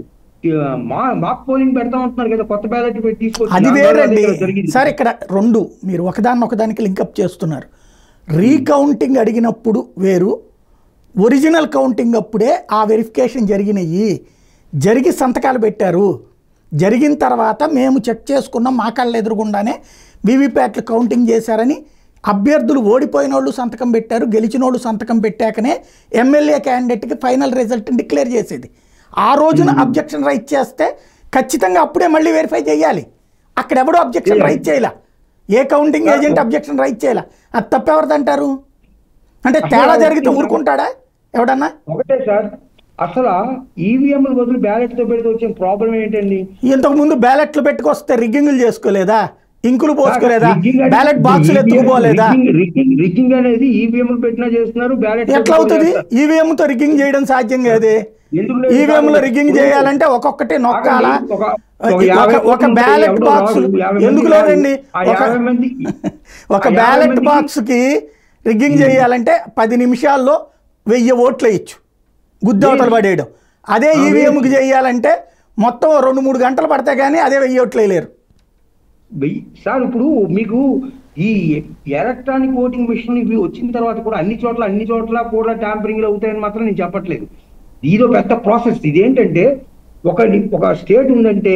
ఆ, మా మాక్ పోలింగ్ పెడతా ఉంటున్నారు కదా కొత్త బ్యాలెట్ పెట్టి తీసుకొచ్చి అది దానివల్ల వేరండి అదే జరిగింది. సార్ ఇక్కడ రెండు మీరు ఒకదాన్ని ఒకదానికి లింకప్ చేస్తున్నారు రీకౌంటింగ్ అడిగినప్పుడు వేరు ఒరిజినల్ కౌంటింగ్ అప్పుడే ఆ వెరిఫికేషన్ జరిగినాయి జరిగి సంతకాలు పెట్టారు జరిగిన తర్వాత మేము చెక్ చేసుకున్నాం మా కళ్ళ ఎదురుగుండానే వీవీప్యాట్లు కౌంటింగ్ చేశారని అభ్యర్థులు ఓడిపోయిన వాళ్ళు సంతకం పెట్టారు గెలిచిన వాళ్ళు సంతకం పెట్టాకనే ఎమ్మెల్యే క్యాండిడేట్కి ఫైనల్ రిజల్ట్ డిక్లేర్ చేసేది ఆ రోజున అబ్జెక్షన్ రైట్ చేస్తే ఖచ్చితంగా అప్పుడే మళ్ళీ వెరిఫై చేయాలి అక్కడ ఎవడో అబ్జెక్షన్ రైట్ చేయలే ఏ కౌంటింగ్ ఏజెంట్ అబ్జెక్షన్ రైట్ చేయలే అది తప్పెవరిదంటారు అంటే తేడా జరిగితే ఊరుకుంటాడా ఎవడన్నా ఒకటే సార్ అసలు ఈవీఎంల బదులు బ్యాలెట్ తో పెడితే వచ్చిన ప్రాబ్లం ఏంటండి ఇంతకు ముందు బ్యాలెట్లు పెట్టుకొస్తే రిగ్గింగ్లు చేసుకోలేదా ఇంకులు పోసుకోలేదా రిగ్గింగ్ అంటే- బ్యాలెట్ బాక్సులు ఎత్తుకుపోలేదా రిగ్గింగ్- రిగ్గింగ్ రిగ్గింగ్ అనేది ఈవీఎం పెట్టినా చేస్తున్నారు బ్యాలెట్ ఎట్లా అవుతుంది ఈవీఎం తో రిగ్గింగ్ చేయడం సాధ్యం కాదు ఎందుకు లేదు? ఈవీఎం లో రిగ్గింగ్ చేయాలంటే ఒక్కొక్కటి నొక్కాలా ఆగండి. ఒక- ఒక యాభై ఒక- ఒక మంది బ్యాలెట్ ఎవడో బాక్స్ రాదు. యాభై మంది ఎందుకు రాదు. లేదండి ఆ ఒక యాభై మంది ఒక ఆ యాభై బ్యాలెట్ మందికి- బాక్స్ కి రిగ్గింగ్ చేయాలంటే పది నిమిషాల్లో వెయ్యి ఓట్లు వేయచ్చు గుద్దవతలు పడేయడం అదే ఆ, ఈవీఎంకి చేయాలంటే మొత్తం రెండు మూడు గంటలు పడితే కానీ అదే వెయ్యి ఓట్లు వేయలేరు వెయ్యి- సార్ ఇప్పుడు మీకు ఈ ఎలక్ట్రానిక్ ఓటింగ్ మిషన్ ఇవి వచ్చిన తర్వాత కూడా అన్ని చోట్ల అన్ని చోట్ల కూడా ట్యాంపరింగ్ అవుతాయని మాత్రం నేను చెప్పట్లేదు ఇదో పెద్ద ప్రాసెస్ ఇది ఏంటంటే ఒక ఒక స్టేట్ ఉందంటే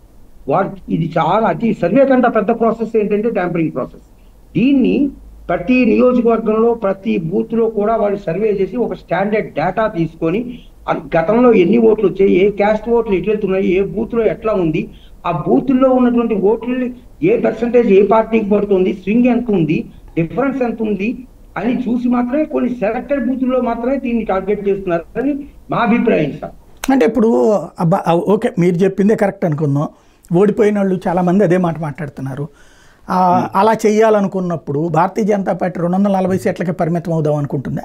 వాటి ఇది చాలా అతి సర్వే కంటే పెద్ద ప్రాసెస్ ఏంటంటే ట్యాంపరింగ్ ప్రాసెస్ దీన్ని ప్రతి నియోజకవర్గంలో ప్రతి బూత్ లో కూడా వాళ్ళు సర్వే చేసి ఒక స్టాండర్డ్ డేటా తీసుకొని అన్- గతంలో ఎన్ని ఓట్లు వచ్చాయి ఏ క్యాస్ట్ ఓట్లు ఎట్లా వెళ్తున్నాయి ఏ బూత్ లో ఎట్లా ఉంది ఆ బూత్ లో ఉన్నటువంటి ఓట్లు ఏ పర్సంటేజ్ ఏ పార్టీకి పడుతుంది స్వింగ్ ఎంత ఉంది డిఫరెన్స్ ఎంత ఉంది అని చూసి మాత్రమే కొన్ని సెలెక్టెడ్ బూత్ లో మాత్రమే దీన్ని టార్గెట్ చేస్తున్నారు అని మా అభిప్రాయం సార్ అంటే ఇప్పుడు అబ్బా ఆ, ఓకే మీరు చెప్పిందే కరెక్ట్ అనుకుందాం ఓడిపోయిన వాళ్ళు చాలామంది అదే మాట మాట్లాడుతున్నారు ఆ, అలా చేయాలనుకున్నప్పుడు భారతీయ జనతా పార్టీ రెండు వందల నలభై సీట్లకి పరిమితం అవుదాం అనుకుంటుందా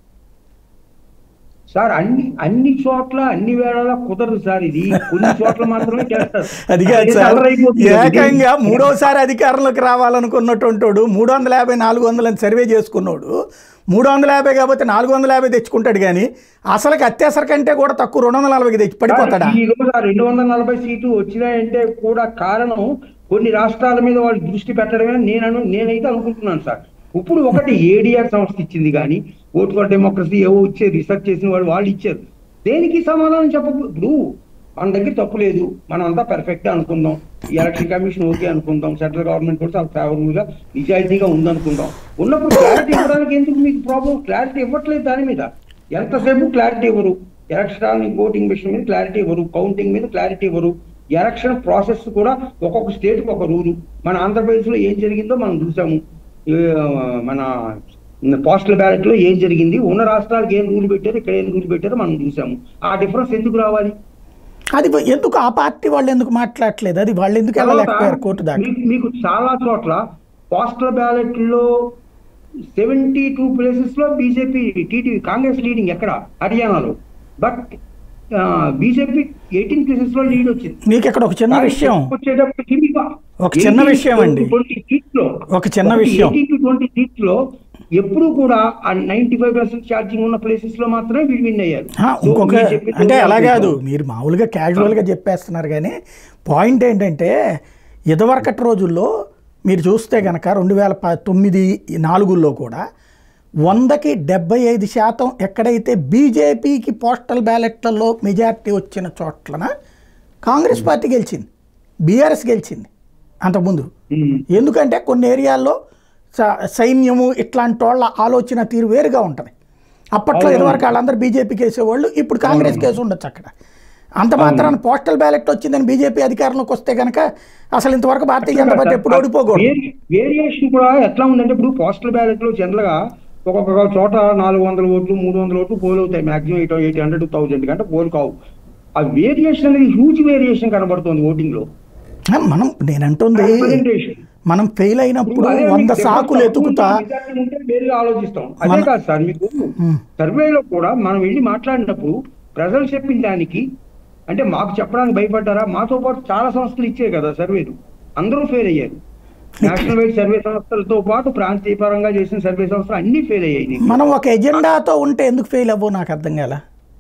సార్ అన్ని అన్ని చోట్ల అన్ని వేళలా కుదరదు సార్ ఇది కొన్ని చోట్ల మాత్రమే చేస్తారు అది కాదు అదే సార్ అలరైపోతుంది. ఏకంగా మూడోసారి అధికారంలోకి రావాలనుకున్నటువంటి మూడు వందల యాభై నాలుగు వందలని సర్వే చేసుకున్నాడు మూడు వందల యాభై కాబట్టి నాలుగు వందల యాభై తెచ్చుకుంటాడు కానీ అసలుకి అత్యవసర కంటే కూడా తక్కువ రెండు వందల నలభైకి తెచ్చి పడిపోతాడా ఈ రోజు ఆ రెండు వందల నలభై సీట్లు వచ్చినాయంటే కూడా కారణం కొన్ని రాష్ట్రాల మీద వాళ్ళు దృష్టి పెట్టడమే నేను అను- నేనైతే అనుకుంటున్నాను సార్ ఇప్పుడు ఒకటి ఏడిఆర్ సంస్థ ఇచ్చింది కానీ ఓట్ ఫర్ డెమోక్రసీ ఏవో ఇచ్చే రీసెర్చ్ చేసిన వాళ్ళు వాళ్ళు ఇచ్చారు దేనికి సమాధానం చెప్పకు ఇప్పుడు మన దగ్గర తప్పు లేదు మనం అంతా పర్ఫెక్ట్ అనుకుందాం ఈ ఎలక్షన్ కమిషన్ ఓకే అనుకుందాం సెంట్రల్ గవర్నమెంట్ కూడా చాలా ఫేవరబుల్ గా నిజాయితీగా ఉందనుకుందాం ఉన్నప్పుడు క్లారిటీ ఇవ్వడానికి ఎందుకు మీకు ప్రాబ్లం క్లారిటీ ఇవ్వట్లేదు దాని మీద ఎంతసేపు క్లారిటీ ఇవ్వరు ఎలక్ట్రానిక్ ఓటింగ్ మిషన్ మీద క్లారిటీ ఇవ్వరు కౌంటింగ్ మీద క్లారిటీ ఇవ్వరు ఎలక్షన్ ప్రాసెస్ కూడా ఒక్కొక్క స్టేట్ ఒక రూలు మన ఆంధ్రప్రదేశ్ లో ఏం జరిగిందో మనం చూసాము ఏ, మన పోస్టల్ బ్యాలెట్ లో ఏం జరిగింది ఉన్న రాష్ట్రాలకు ఏం రూల్ పెట్టారు ఇక్కడ ఏం రూల్ పెట్టారో మనం చూసాము ఆ డిఫరెన్స్ ఎందుకు రావాలి అది ఎందుకు ఆ పార్టీ వాళ్ళు ఎందుకు మాట్లాడట్లేదు అది వాళ్ళు ఎందుకు వెళ్ళలేకపోయారు కోర్టు దాకా మీకు- మీకు చాలా చోట్ల పోస్టల్ బ్యాలెట్ లో సెవెంటీ టూ ప్లేసెస్ లో బీజేపీ టీటీవీ కాంగ్రెస్ లీడింగ్ ఎక్కడ హర్యానాలో బట్ బీజేపీ ఎయిటీన్ ప్లేసెస్ లో లీడ్ వచ్చింది నీకు ఇక్కడ ఒక చిన్న విషయం వచ్చేటప్పటికి మీకు ఒక చిన్న 18 విషయం అండి. 20 seats లో ఒక చిన్న విషయం. ఎయిటీన్ టు ట్వంటీ సీట్స్ లో ఎప్పుడు కూడా ఆ నైన్టీ ఫైవ్ పర్సెంట్ ఛార్జింగ్ ఉన్న ప్లేసెస్ లో మాత్రమే వీళ్ళు విన్ అయ్యారు ఆ, So, ఇంకొక మీరు చెప్పేది అంటే అలా అర్థం కాదు మీరు మామూలుగా క్యాజువల్గా చెప్పేస్తున్నారు కానీ పాయింట్ ఏంటంటే ఇదివరకటి రోజుల్లో మీరు చూస్తే కనుక రెండు వేల ప తొమ్మిది నాలుగుల్లో కూడా వందకి డెబ్బై ఐదు శాతం ఎక్కడైతే బీజేపీకి పోస్టల్ బ్యాలెట్లలో మెజారిటీ వచ్చిన చోట్లన కాంగ్రెస్ పార్టీ గెలిచింది బీఆర్ఎస్ గెలిచింది అంతకుముందు ఉమ్. ఎందుకంటే కొన్ని ఏరియాల్లో స- సైన్యము ఇట్లాంటి వాళ్ళ ఆలోచన తీరు వేరుగా ఉంటుంది అప్పట్లో అవును. ఇదివరకు వాళ్ళందరూ బీజేపీకి వేసేవాళ్ళు ఇప్పుడు కాంగ్రెస్ కేసు ఉండొచ్చు అక్కడ అంత మాత్రాన పోస్టల్ బ్యాలెట్ వచ్చిందని బీజేపీ అధికారంలోకి వస్తే కనుక అసలు ఇంతవరకు భారతీయ జనతా పార్టీ ఎప్పుడు ఓడిపోకూడదు వేరి- వేరియేషన్ కూడా ఎట్లా ఉందంటే ఇప్పుడు పోస్టల్ బ్యాలెట్ లో జనరల్ గా ఒక్కొక్క చోట నాలుగు వందల ఓట్లు మూడు వందల ఓట్లు పోల్ అవుతాయి maximum eight eight hundred thousand కంటే పోల్ కావు ఆ వేరియేషన్ అనేది హ్యూజ్ వేరియేషన్ కనబడుతుంది ఓటింగ్ లో ఆ, మనం నేనంటుంది Representation. మనం ఫెయిల్ అయినప్పుడు అదే మీకు వంద సాకులు చెప్పండి, ఎతుకుతా మెజారిటీ ఉంటే వేరుగా ఆలోచిస్తాం అదే మన- కాదు సార్ మీకు సర్వేలో కూడా మనం వెళ్ళి మాట్లాడినప్పుడు ప్రజలు చెప్పిన దానికి అంటే మాకు చెప్పడానికి భయపడ్డారా మాతో పాటు చాలా సంస్థలు ఇచ్చాయి కదా సర్వేలు అందరూ ఫెయిల్ అయ్యారు నేషనల్ వైడ్ సర్వే సంస్థలతో పాటు ప్రాంతీయ పరంగా చేసిన సర్వే సంస్థలు అన్ని ఫెయిల్ అయ్యాయి మనం ఒక ఎజెండాతో ఉంటే ఎందుకు ఫెయిల్ అవ్వో నాకు అర్థం కాల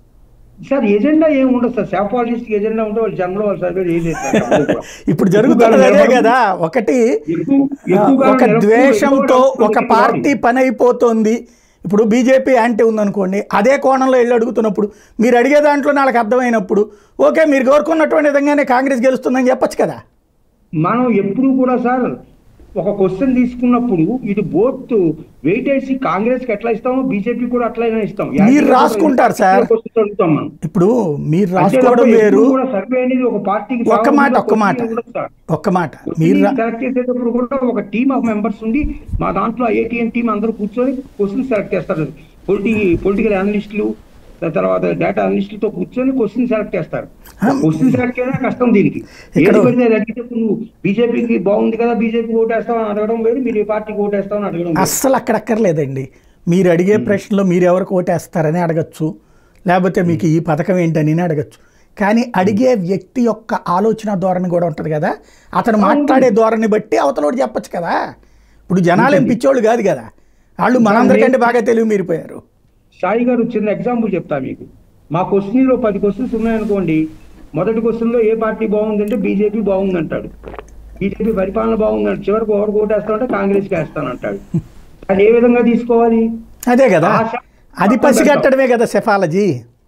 సార్ ఎజెండా ఏమి ఉండదు సార్ శాపాలజిస్ట్ ఎజెండా ఉంటే వాళ్ళు జన్మలో వాళ్ళు సర్వే చేసేస్తారు ఇప్పుడు జరుగుతున్నది అదే కదా ఒకటి ఎక్కువ- ఆ, ఎక్కువగా ఒక నిరసన- ద్వేషంతో ఎక్కువగా ఒక నిరసన పార్టీ పని అయిపోతుంది ఇప్పుడు బీజేపీ యాంటీ ఉందనుకోండి అదే కోణంలో వెళ్ళి అడుగుతున్నప్పుడు మీరు అడిగే దాంట్లో నాకు అర్థమైనప్పుడు ఓకే మీరు కోరుకున్నటువంటి విధంగానే కాంగ్రెస్ గెలుస్తుందని చెప్పొచ్చు కదా మనం ఎప్పుడు కూడా సార్ ఒక క్వశ్చన్ తీసుకున్నప్పుడు ఇది బోత్ వెయిటేజ్ కాంగ్రెస్ కి ఎట్లా ఇస్తామో బీజేపీ కూడా అట్లయినా ఇస్తాం మీరు రాసుకుంటారు సార్. క్వశ్చన్ అడుగుతాం మనం ఇప్పుడు మీరు అంతే రాసుకోవడం తప్ప వేరు ఎప్పుడు కూడా సర్వే అనేది ఒక పార్టీకి ఒక్క మాట ఒక్క మాట ఒక్క మాట మీరు రా- సెలెక్ట్ చేసేటప్పుడు కూడా ఒక టీమ్ ఆఫ్ మెంబర్స్ ఉండి మా దాంట్లో ఐఐటిఎన్ టీం అందరూ కూర్చొని క్వశ్చన్ సెలెక్ట్ చేస్తారు పొలిటి పొలిటికల్ అనలిస్టులు తర్వాత డేటా అనలిస్టులతో కూర్చొని క్వశ్చన్ సెలెక్ట్ చేస్తారు క్వశ్చన్ సెలెక్ట్ చేయడం కష్టం దీనికి ఇక్కడ- ఏది పడితే అది అడిగితే నువ్వు బీజేపీకి బాగుంది కదా బీజేపీ ఓటేస్తావు అని అడగడం వేరు మీరు ఏ పార్టీకి ఓటేస్తావు అని అడగడం వేరు. అస్సలు అక్కడ అక్కర్లేదండి మీరు అడిగే ప్రశ్నలో మీరు ఎవరికి ఓటేస్తారని అడగచ్చు లేకపోతే మీకు ఈ పథకం ఏంటని అడగచ్చు కానీ అడిగే వ్యక్తి యొక్క ఆలోచన ధోరణి కూడా ఉంటుంది కదా అతను మాట్లాడే ధోరణి బట్టి అవతలోడు చెప్పొచ్చు కదా ఇప్పుడు జనాలు ఏం పిచ్చోళ్ళు కాదు కదా వాళ్ళు మనందరికంటే బాగా తెలివి మీరిపోయారు సాయి గారు చిన్న ఎగ్జాంపుల్ చెప్తా మీకు మా క్వశ్చన్ లో పది క్వశ్చన్స్ ఉన్నాయనుకోండి మొదటి క్వశ్చన్ లో ఏ పార్టీ బాగుందంటే బీజేపీ బాగుందంటాడు బీజేపీ పరిపాలన బాగుందంటే చివరికి ఎవరు ఓటేస్తామంటే కాంగ్రెస్ కి వేస్తానంటాడు అది ఏ విధంగా తీసుకోవాలి అదే కదా ఆశ అది పసిగట్టడమే కదా సెఫాలజీ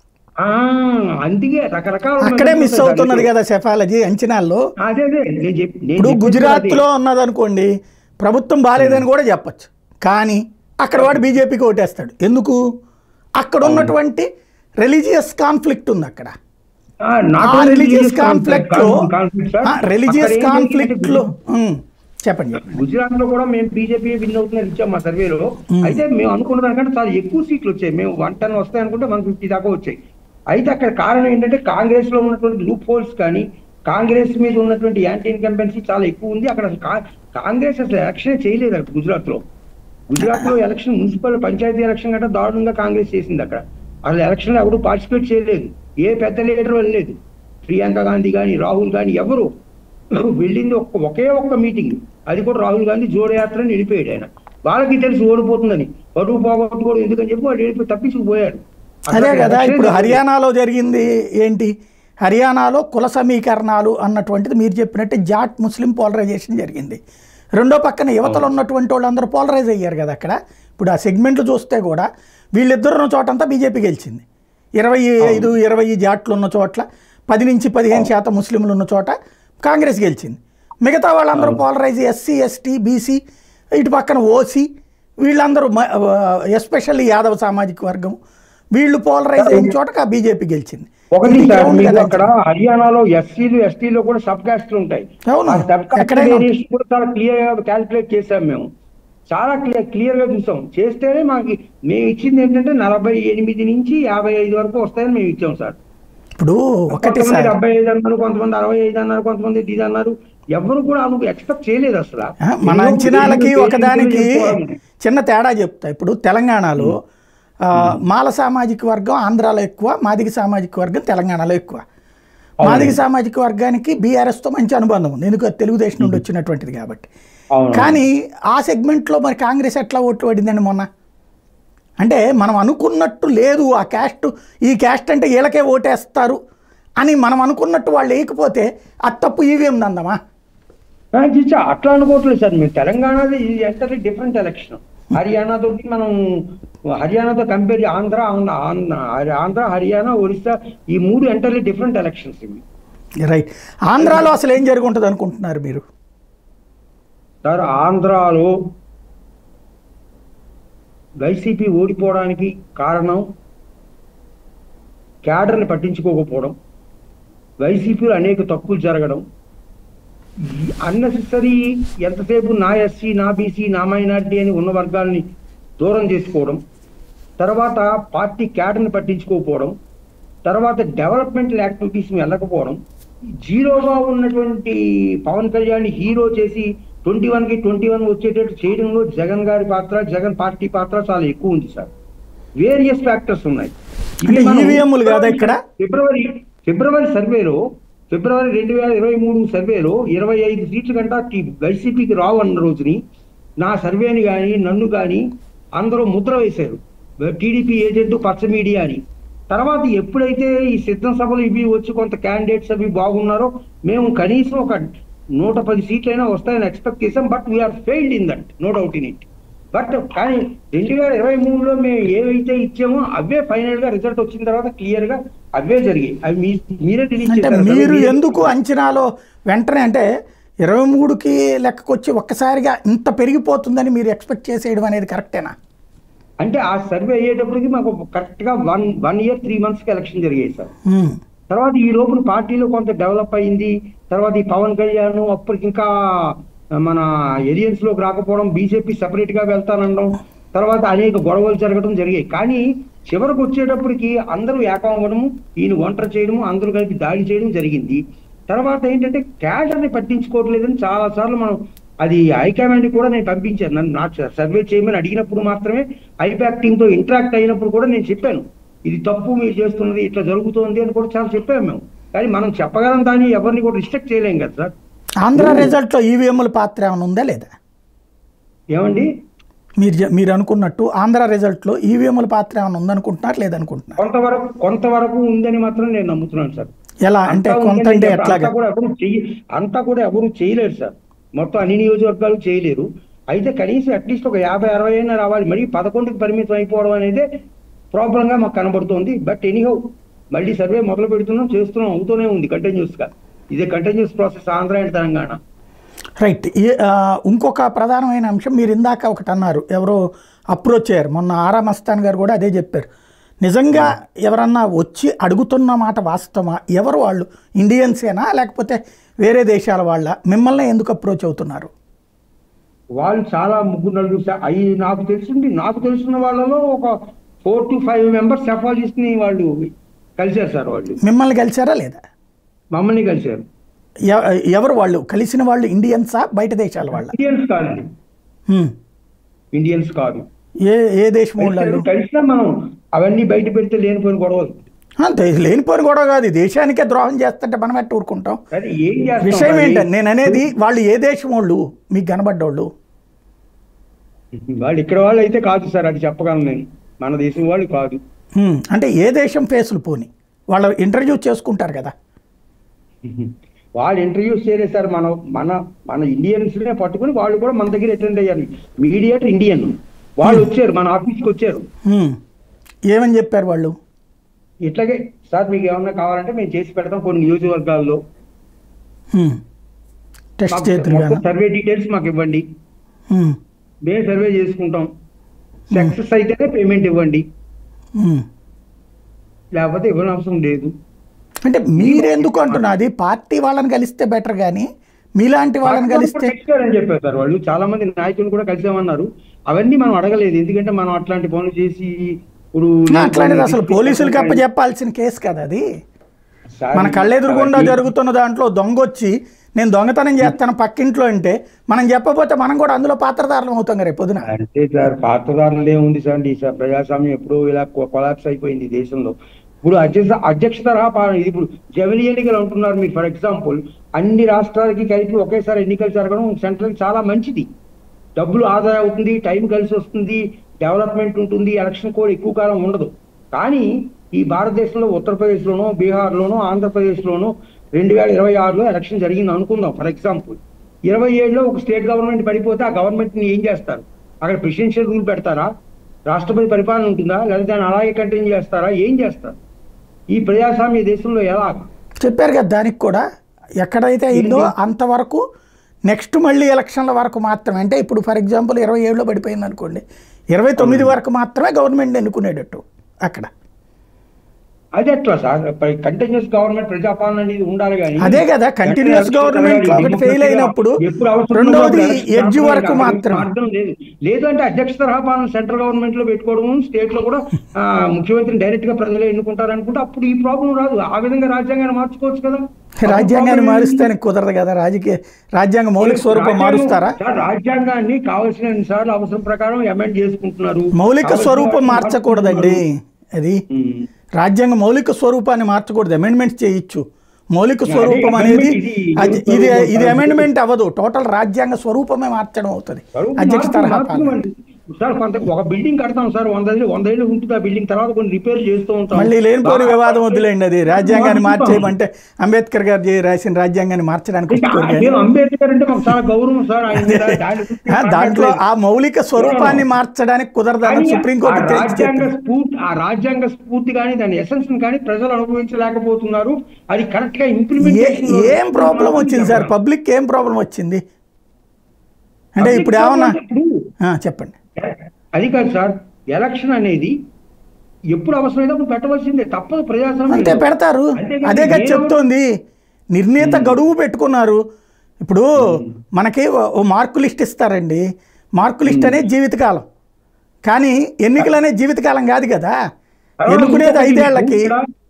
ఆ అందుకే రకరకాల అక్కడే మిస్ అవుతున్నది కదా సెఫాలజీ అంచనాల్లో అదే అదే నేను చెప్పి నేను ఇప్పుడు చెప్పింది గుజరాత్లో ఉన్నదనుకోండి ప్రభుత్వం బాగాలేదని కూడా చెప్పొచ్చు కానీ అక్కడ వాడు బీజేపీకి ఓటేస్తాడు ఎందుకు అక్కడ ఉన్నటువంటి రిలీజియస్ కాన్ఫ్లిక్ట్ ఉంది అక్కడ ఆ, not uh only religious religious conflict లో conflict, conflict, sir. రిలీజియస్ అక్కడ ఏంటి కాన్ఫ్లిక్ట్ అంటే లో ఉమ్, చెప్పండి చెప్పండి గుజరాత్ లో కూడా మేము బీజేపీ విన్ అవుతుందని ఇచ్చాం మా సర్వేలో అయితే మేము అనుకున్న దానికంటే చాలా ఎక్కువ సీట్లు వచ్చాయి మేము వన్ టెన్ వస్తాయి అనుకుంటే వన్ ఫిఫ్టీ దాకా వచ్చాయి అయితే అక్కడ కారణం ఏంటంటే కాంగ్రెస్ లో ఉన్నటువంటి లూప్ హోల్స్ కానీ కాంగ్రెస్ మీద ఉన్నటువంటి యాంటీ ఇన్కంపెన్సీ చాలా ఎక్కువ ఉంది అక్కడ అసలు కా- కాంగ్రెస్ అసలు ఎలక్షన్ చేయలేదు అక్కడ గుజరాత్ లో గుజరాత్ లో ఎలక్షన్ మున్సిపల్ పంచాయతీ ఎలక్షన్ కంటే దారుణంగా కాంగ్రెస్ చేసింది అక్కడ అసలు ఎలక్షన్ లో ఎవరు పార్టిసిపేట్ చేయలేదు ఏ పెద్ద లీడర్ వెళ్ళలేదు ప్రియాంక గాంధీ కానీ రాహుల్ గాంధీ ఎవరు వెళ్ళింది ఒక్క ఒకే ఒక్క మీటింగ్ అది కూడా రాహుల్ గాంధీ జోడయాత్రని వెళ్ళిపోయాడు ఆయన వాళ్ళకి తెలిసి ఓడిపోతుందని పరువు పోగొట్టుకోవడం ఎందుకని చెప్పి వాళ్ళు వెళ్ళిపోయి తప్పించుకుపోయారు అసలు అదే కదా election ఇప్పుడు లేదు. హర్యానాలో జరిగింది ఏంటి హర్యానాలో కుల సమీకరణాలు అన్నటువంటిది మీరు చెప్పినట్టు జాట్ ముస్లిం పోలరైజేషన్ జరిగింది రెండో పక్కన యువతలో ఉన్నటువంటి వాళ్ళందరూ పోలరైజ్ అయ్యారు కదా అక్కడ ఇప్పుడు ఆ సెగ్మెంట్లు చూస్తే కూడా వీళ్ళిద్దరు ఉన్న చోటంతా బీజేపీ గెలిచింది ఇరవై ఐదు ఇరవై జాట్లు ఉన్న చోట్ల పది నుంచి పదిహేను శాతం ముస్లింలు ఉన్న చోట కాంగ్రెస్ గెలిచింది మిగతా వాళ్ళందరూ పోలరైజ్ ఎస్సీ ఎస్టీ బీసీ ఇటు పక్కన ఓసీ వీళ్ళందరూ ఎస్పెషల్లీ యాదవ సామాజిక వర్గం వీళ్ళు పోలరైజ్ అయిన చోట బీజేపీ గెలిచింది ఒకటి ఇది సార్ ground మీకు కదా. అక్కడ హర్యానాలో ఎస్సీలు ఎస్టీలో కూడా సబ్ కాస్ట్లు ఉంటాయి అవును. ఆ సబ్ కాస్ట్ ఎక్కడైనా ఉంటాయి. వేరియేషన్ కూడా చాలా క్లియర్ గా క్యాల్కులేట్ చేసాం మేము చాలా క్లియర్ క్లియర్ గా చూసాం చేస్తేనే మాకు మేము ఇచ్చింది ఏంటంటే నలభై ఎనిమిది నుంచి యాభై ఐదు వరకు వస్తాయని మేము ఇచ్చాం సార్ ఇప్పుడు ఒకటి కొంతమంది సార్ డెబ్బై ఐదు అన్నారు కొంతమంది అరవై ఐదు అన్నారు కొంతమంది ఇది అన్నారు ఎవరు కూడా నువ్వు ఎక్స్పెక్ట్ చేయలేదు అసలు ఆ, మన ఏదో అంచనాలకి ఏదో ఒకదానికి చెప్పుకోవాలి. చిన్న తేడా చెప్తా ఇప్పుడు తెలంగాణలో ఆ, మాల సామాజిక వర్గం ఆంధ్రాలో ఎక్కువ మాదిగ సామాజిక వర్గం తెలంగాణలో ఎక్కువ మాదిగ సామాజిక వర్గానికి బీఆర్ఎస్తో మంచి అనుబంధం ఉంది ఎందుకు అది తెలుగుదేశం నుండి వచ్చినటువంటిది కాబట్టి అవును. కానీ ఆ సెగ్మెంట్లో మరి కాంగ్రెస్ ఎట్లా ఓట్లు పడిందండి మొన్న అంటే మనం అనుకున్నట్టు లేదు ఆ క్యాస్ట్ ఈ క్యాస్ట్ అంటే వీళ్ళకే ఓటేస్తారు అని మనం అనుకున్నట్టు వాళ్ళు వేయకపోతే అది తప్పు ఈవీఎం నందమా ఆ, చిచ్చా, అట్లా అనుకోవట్లేదు సార్ మీరు తెలంగాణది ఎంటర్లీ డిఫరెంట్ ఎలక్షన్ హర్యానాతో మనం హర్యానాతో కంపేర్ ఆంధ్ర ఆంధ్ర ఆంధ్ర- ఆంధ్ర హర్యానా ఒరిస్సా ఈ మూడు ఎంటర్లీ డిఫరెంట్ ఎలక్షన్స్ ఇవి రైట్ ఆంధ్రాలో అసలు ఏం జరిగి ఉంటుంది అనుకుంటున్నారు మీరు సార్ ఆంధ్రాలో వైసీపీ ఓడిపోవడానికి కారణం క్యాడర్ని పట్టించుకోకపోవడం వైసీపీలో అనేక తప్పులు జరగడం అన్నెసెసరీ ఎంతసేపు నా ఎస్సీ నా బీసీ నా మైనారిటీ అని ఉన్న వర్గాల్ని దూరం చేసుకోవడం తర్వాత పార్టీ క్యాడర్ని పట్టించుకోకపోవడం తర్వాత డెవలప్మెంటల్ యాక్టివిటీస్ వెళ్ళకపోవడం జీరోగా ఉన్నటువంటి పవన్ కళ్యాణ్ హీరో చేసి ట్వంటీ వన్ కి ట్వంటీ వన్ వచ్చేటట్టు చేయడంలో జగన్ గారి పాత్ర జగన్ పార్టీ పాత్ర చాలా ఎక్కువ ఉంది సార్ వేరియస్ ఫ్యాక్టర్స్ ఉన్నాయి ఇవి అంటే మనం EVM లు కాదా ఇక్కడ? ఫిబ్రవరి ఫిబ్రవరి సర్వేలో ఫిబ్రవరి రెండు వేల ఇరవై మూడు సర్వేలో ఇరవై ఐదు సీట్ల కంటే టీ- వైసీపీకి రావు అన్న రోజుని నా సర్వేని కానీ నన్ను కానీ అందరూ ముద్ర వేశారు టీడీపీ ఏజెంట్ పచ్చ మీడియా అని తర్వాత ఎప్పుడైతే ఈ సిద్ధం సభలు ఇవి వచ్చి కొంత క్యాండిడేట్స్ అవి బాగున్నారో మేము కనీసం ఒక నూట పది సీట్లైనా వస్తాయని ఎక్స్పెక్ట్ చేసాం but we are failed in that no doubt in it but కానీ రెండు వేల ఇరవై మూడులో మేము ఏవైతే ఇచ్చామో అవే ఫైనల్ గా రిజల్ట్ వచ్చిన తర్వాత క్లియర్ గా అవే జరిగాయి అవి మీ- మీరే రిలీజ్ అంటే చేశారు కదా. మీరు ఎందుకు అంచనాలో వెంటనే అంటే ఇరవై మూడుకి లెక్కకొచ్చి ఒక్కసారిగా ఇంత పెరిగిపోతుందని మీరు ఎక్స్పెక్ట్ చేసేయడం అనేది కరెక్టేనా అంటే ఆ సర్వే అయ్యేటప్పటికి మాకు కరెక్ట్ గా one one year three months కి ఎలక్షన్ జరిగాయి సార్ ఉమ్. తర్వాత ఈ లోపల పార్టీలో కొంత డెవలప్ అయింది తర్వాత ఈ పవన్ కళ్యాణ్ అప్పటికి ఇంకా మన ఎలియన్స్ లోకి రాకపోవడం బీజేపీ సెపరేట్ గా వెళ్తానడం తర్వాత అనేక గొడవలు జరగడం జరిగాయి కానీ చివరకు వచ్చేటప్పటికి అందరూ ఏకం అవ్వడము ఈయన ఒంటరి చేయడము అందరూ కలిపి దాడి చేయడం జరిగింది తర్వాత ఏంటంటే క్యాడర్ని పట్టించుకోవట్లేదని చాలా సార్లు మనం అది హైకమాండ్ కూడా నేను పంపించాను నన్ను నా సర్వే చేయమని అడిగినప్పుడు మాత్రమే ఐపాక్ టీమ్ తో ఇంటరాక్ట్ అయినప్పుడు కూడా నేను చెప్పాను ఇది తప్పు మీరు చేస్తున్నది ఇట్లా జరుగుతోంది అని కూడా చాలా చెప్పాము మేము కానీ మనం చెప్పగలం దాన్ని ఎవరిని కూడా రిస్ట్రిక్ట్ చేయలేం కదా సార్ ఆంధ్ర రిజల్ట్లో ఈవీఎంల పాత్ర ఏమైనా ఉందా లేదా ఏమండి మీరు చె- మీరు అనుకున్నట్టు ఆంధ్ర రిజల్ట్లో ఈవీఎంల పాత్ర ఏమైనా ఉందనుకుంటున్నారు లేదనుకుంటున్నారు కొంతవరకు కొంతవరకు ఉందని మాత్రం నేను నమ్ముతున్నాను సార్ ఎలా అంటే అంతా కొంత ఉందని అంటే చెప్ప- ఎట్లాగా అంతా కూడా ఎవరు చెయ్యి అంతా కూడా ఎవరు చేయలేరు సార్ మొత్తం అన్ని నియోజకవర్గాలు చేయలేరు అయితే కనీసం అట్లీస్ట్ ఒక యాభై అరవై అయినా రావాలి మరి పదకొండుకి పరిమితం అయిపోవడం అనేది ప్రాబ్లం గా మాకు కనబడుతోంది బట్ ఎనీహౌ మళ్ళీ సర్వే మొదలు పెడుతున్నాం చేస్తున్నాం అవుతూనే ఉంది కంటిన్యూస్ గా ఇదే continuous process Andhra and Telangana right ఈ- ఆ, ఇంకొక ప్రధానమైన అంశం మీరు ఇందాక ఒకటి అన్నారు ఎవరో అప్రోచ్ అయ్యారు మొన్న ఆరా మస్తాన్ గారు కూడా అదే చెప్పారు నిజంగా ఎవరన్నా వచ్చి అడుగుతున్న మాట వాస్తవమా ఎవరు వాళ్ళు ఇండియన్సేనా లేకపోతే వేరే దేశాల వాళ్ళ మిమ్మల్ని ఎందుకు అప్రోచ్ అవుతున్నారు వాళ్ళు చాలా ముగ్గురు నలుగురు సా- అయి నాకు తెలిసింది నాకు తెలిసిన వాళ్ళలో ఒక four to five members psephologist ని వాళ్ళు కలిశారు సార్ వాళ్ళు మిమ్మల్ని కలిసారా లేదా మమ్మల్ని కలిశారు ఎ- ఎవరు వాళ్ళు కలిసిన వాళ్ళు ఇండియన్సా బయట దేశాల వాళ్ళ ఇండియన్స్ కాదండి హ్మ్. ఇండియన్స్ కాదు ఏ ఏ దేశం వాళ్ళు కలిసినా- కలిసినా మనం అవన్నీ బయట పెడితే లేనిపోయిన గొడవలు అంతే లేనిపోయిన గొడవ కాదు ఈ దేశానికే ద్రోహం చేస్తుంటే మనం ఎట్ట ఊరుకుంటాం అది ఏం చేస్తాం విషయం మరి? ఏంటంటే నేను అనేది వాళ్ళు ఏ దేశం వాళ్ళు మీకు కనబడ్డోళ్ళు వాళ్ళు ఇక్కడ వాళ్ళు అయితే కాదు సార్ అది చెప్పగలను నేను మన దేశం వాళ్ళు కాదు హ్మ్. అంటే ఏ దేశం ఫేసులు పోని వాళ్ళు ఇంటర్వ్యూ చేసుకుంటారు కదా వాళ్ళు ఇంటర్వ్యూస్ చేయలేదు సార్ మన మన మన ఇండియన్స్ నే పట్టుకుని వాళ్ళు కూడా మన దగ్గర అటెండ్ అయ్యారు మీడియేటర్ ఇండియన్ వాళ్ళు వచ్చారు మన ఆఫీస్కి వచ్చారు హ్మ్. ఏమని చెప్పారు వాళ్ళు ఇట్లాగే సార్ మీకు ఏమన్నా కావాలంటే మేము చేసి పెడతాం కొన్ని నియోజకవర్గాల్లో హ్మ్. టెస్ట్ మాకు చేతులు మొత్తం గానా? సర్వే డీటెయిల్స్ మాకు ఇవ్వండి హ్మ్. మేము సర్వే చేసుకుంటాం సక్సెస్ అయితేనే పేమెంట్ ఇవ్వండి హ్మ్. లేకపోతే ఇవ్వని అవసరం లేదు అంటే మీరెందుకు అంటున్నది పార్టీ వాళ్ళని కలిస్తే బెటర్ కానీ మీలాంటి వాళ్ళని కలిస్తే అని చెప్పారు సార్ వాళ్ళు చాలా మంది నాయకులు కూడా కలిసామన్నారు అవన్నీ మనం అడగలేదు ఎందుకంటే మనం అట్లాంటి పనులు చేసి ఇప్పుడు అట్లాంటిది అసలు పోలీసులకి అప్పచెప్పాల్సిన కేసు కదా అది సార్, మన కళ్ళెదురుగుండా అవన్నీ- జరుగుతున్న దాంట్లో దొంగ వచ్చి నేను దొంగతనం చేస్తాను పక్కింట్లో అంటే మనం చెప్పకపోతే మనం కూడా అందులో పాత్రదారులం అవుతాం కదా రేపు పొద్దున అంటే సార్ పాత్రదారులు ఏముంది సార్ ఈ సార్ ప్రజాస్వామ్యం ఎప్పుడో ఇలా కొలాప్స్ అయిపోయింది ఈ దేశంలో ఇప్పుడు అధ్యక్ష అధ్యక్ష తరహా పాలన ఇది ఇప్పుడు జమిలి ఎన్నికలు అంటున్నారు మీరు ఫర్ ఎగ్జాంపుల్ అన్ని రాష్ట్రాలకి కలిపి ఒకేసారి ఎన్నికలు జరగడం సెంట్రల్ చాలా మంచిది డబ్బులు ఆదా అవుతుంది టైం కలిసి వస్తుంది డెవలప్మెంట్ ఉంటుంది ఎలక్షన్ కూడా ఎక్కువ కాలం ఉండదు కానీ ఈ భారతదేశంలో ఉత్తరప్రదేశ్లోనో బీహార్లోనో ఆంధ్రప్రదేశ్లోనో రెండు వేల ఇరవై ఆరులో ఎలక్షన్ జరిగింది అనుకుందాం ఫర్ ఎగ్జాంపుల్ ఇరవై ఏడులో ఒక స్టేట్ గవర్నమెంట్ పడిపోతే ఆ గవర్నమెంట్ ని ఏం చేస్తారు అక్కడ ప్రెసిడెన్షియల్ రూల్ పెడతారా రాష్ట్రపతి పరిపాలన ఉంటుందా లేదా దాన్ని అలాగే కంటిన్యూ చేస్తారా ఏం చేస్తారు ఈ ప్రజాస్వామ్య దేశంలో ఎలా చెప్పారు కదా దానికి కూడా ఎక్కడైతే అయిందో ఏంటి? అంతవరకు నెక్స్ట్ మళ్ళీ ఎలక్షన్ల వరకు మాత్రమే అంటే ఇప్పుడు ఫర్ ఎగ్జాంపుల్ ఇరవై ఏడులో పడిపోయింది అనుకోండి ఇరవై తొమ్మిది వరకు మాత్రమే గవర్నమెంట్ ఎన్నుకునేటట్టు అక్కడ అది ఎట్లా సార్ కంటిన్యూస్ గవర్నమెంట్ ప్రజాపాలన అనేది ఉండాలి కానీ అదే కదా కంటిన్యూస్ గవర్నమెంట్ ఒకటి ఫెయిల్ అయినప్పుడు ఎప్పుడు అవసరం రెండోది ఉన్నప్పుడు ఎలక్షన్ ఎడ్జ్ వరకు జరపాలి. మాత్రం అర్థం లేదు లేదంటే అధ్యక్ష తరహా పాలన సెంట్రల్ గవర్నమెంట్ లో పెట్టుకోవడం స్టేట్ లో కూడా ఆ, ముఖ్యమంత్రిని డైరెక్ట్ గా ప్రజలే ఎన్నుకుంటారు అనుకుంటే అప్పుడు ఈ ప్రాబ్లం రాదు ఆ విధంగా రాజ్యాంగాన్ని మార్చుకోవచ్చు కదా రాజ్యాంగాన్ని మారుస్తానికి కుదరదు కదా రాజకీయ రాజ్యాంగ మౌలిక స్వరూపం రాజ్యాంగం- మారుస్తారా సార్, రాజ్యాంగాన్ని కావలసిన సార్లు అవసరం ప్రకారం అమెండ్ చేసుకుంటున్నారు మౌలిక కావలసిన స్వరూపం వాటిని మార్చకూడదండి అది ఉమ్. రాజ్యాంగ మౌలిక స్వరూపాన్ని మార్చకూడదు అమెండ్మెంట్స్ చేయొచ్చు మౌలిక అదే స్వరూపం అనేది amendment ఇది- అది- ఇది ఇది స్వరూపం ఇది కాదు. అమెండ్మెంట్ అవ్వదు టోటల్ రాజ్యాంగ స్వరూపమే మార్చడం అవుతుంది స్వరూపం అధ్యక్ష మార్పు- తరహా మార్పు పాలన అండి. సార్ కొంత ఒక బిల్డింగ్ కడతాం సార్ వంద ఏళ్ళు వంద ఏళ్ళు ఉంటుంది ఆ బిల్డింగ్ తర్వాత కొన్ని రిపేర్ చేస్తూ ఉంటాం మళ్ళీ లేనిపోని వివాదం వద్దులేండి అది రాజ్యాంగాన్ని మార్చుతాం. మార్చేయమంటే అంబేద్కర్ గారు చే- రాసిన రాజ్యాంగాన్ని మార్చడానికి ఒప్పుకోరు కానీ. మేము అంబేద్కర్ అంటే మాకు చాలా గౌరవం సార్ ఆయన మీద దాని గురించి ఆ, దాంట్లో మాట్లాడలేదు. ఆ మౌలిక స్వరూపాన్ని మార్చడానికి కుదరదని కానీ సుప్రీంకోర్టు ఆ తేల్చి రాజ్యాంగ చెప్పింది స్ఫూర్తి ఆ రాజ్యాంగ స్ఫూర్తి కానీ దాని ఎసెన్స్ కానీ ప్రజలు అనుభవించలేకపోతున్నారు అది కరెక్ట్ గా ఏ ఇంప్లిమెంట్ ఏం ప్రాబ్లం వచ్చింది సార్ పబ్లిక్ ఏం ప్రాబ్లం వచ్చింది అంటే ఇప్పుడు ఏమన్నా ఆ, చెప్పండి అది కాదు సార్ ఎలక్షన్ అనేది ఎప్పుడు అవసరమైతే అప్పుడు పెట్టవలసిందే తప్పదు ప్రజాస్వామ్యం అంతే పెడతారు అంతేగాని అదే కదా ఏ చెప్తోంది నిర్ణీత గడువు పెట్టుకున్నారు ఇప్పుడు మనకి ఓ- ఓ మార్కు లిస్ట్ ఇస్తారండి మార్కు లిస్ట్ అనేది జీవితకాలం కానీ ఎన్నికలు అనేది జీవితకాలం కాదు కదా ఎన్నుకునేది ఐదేళ్లకి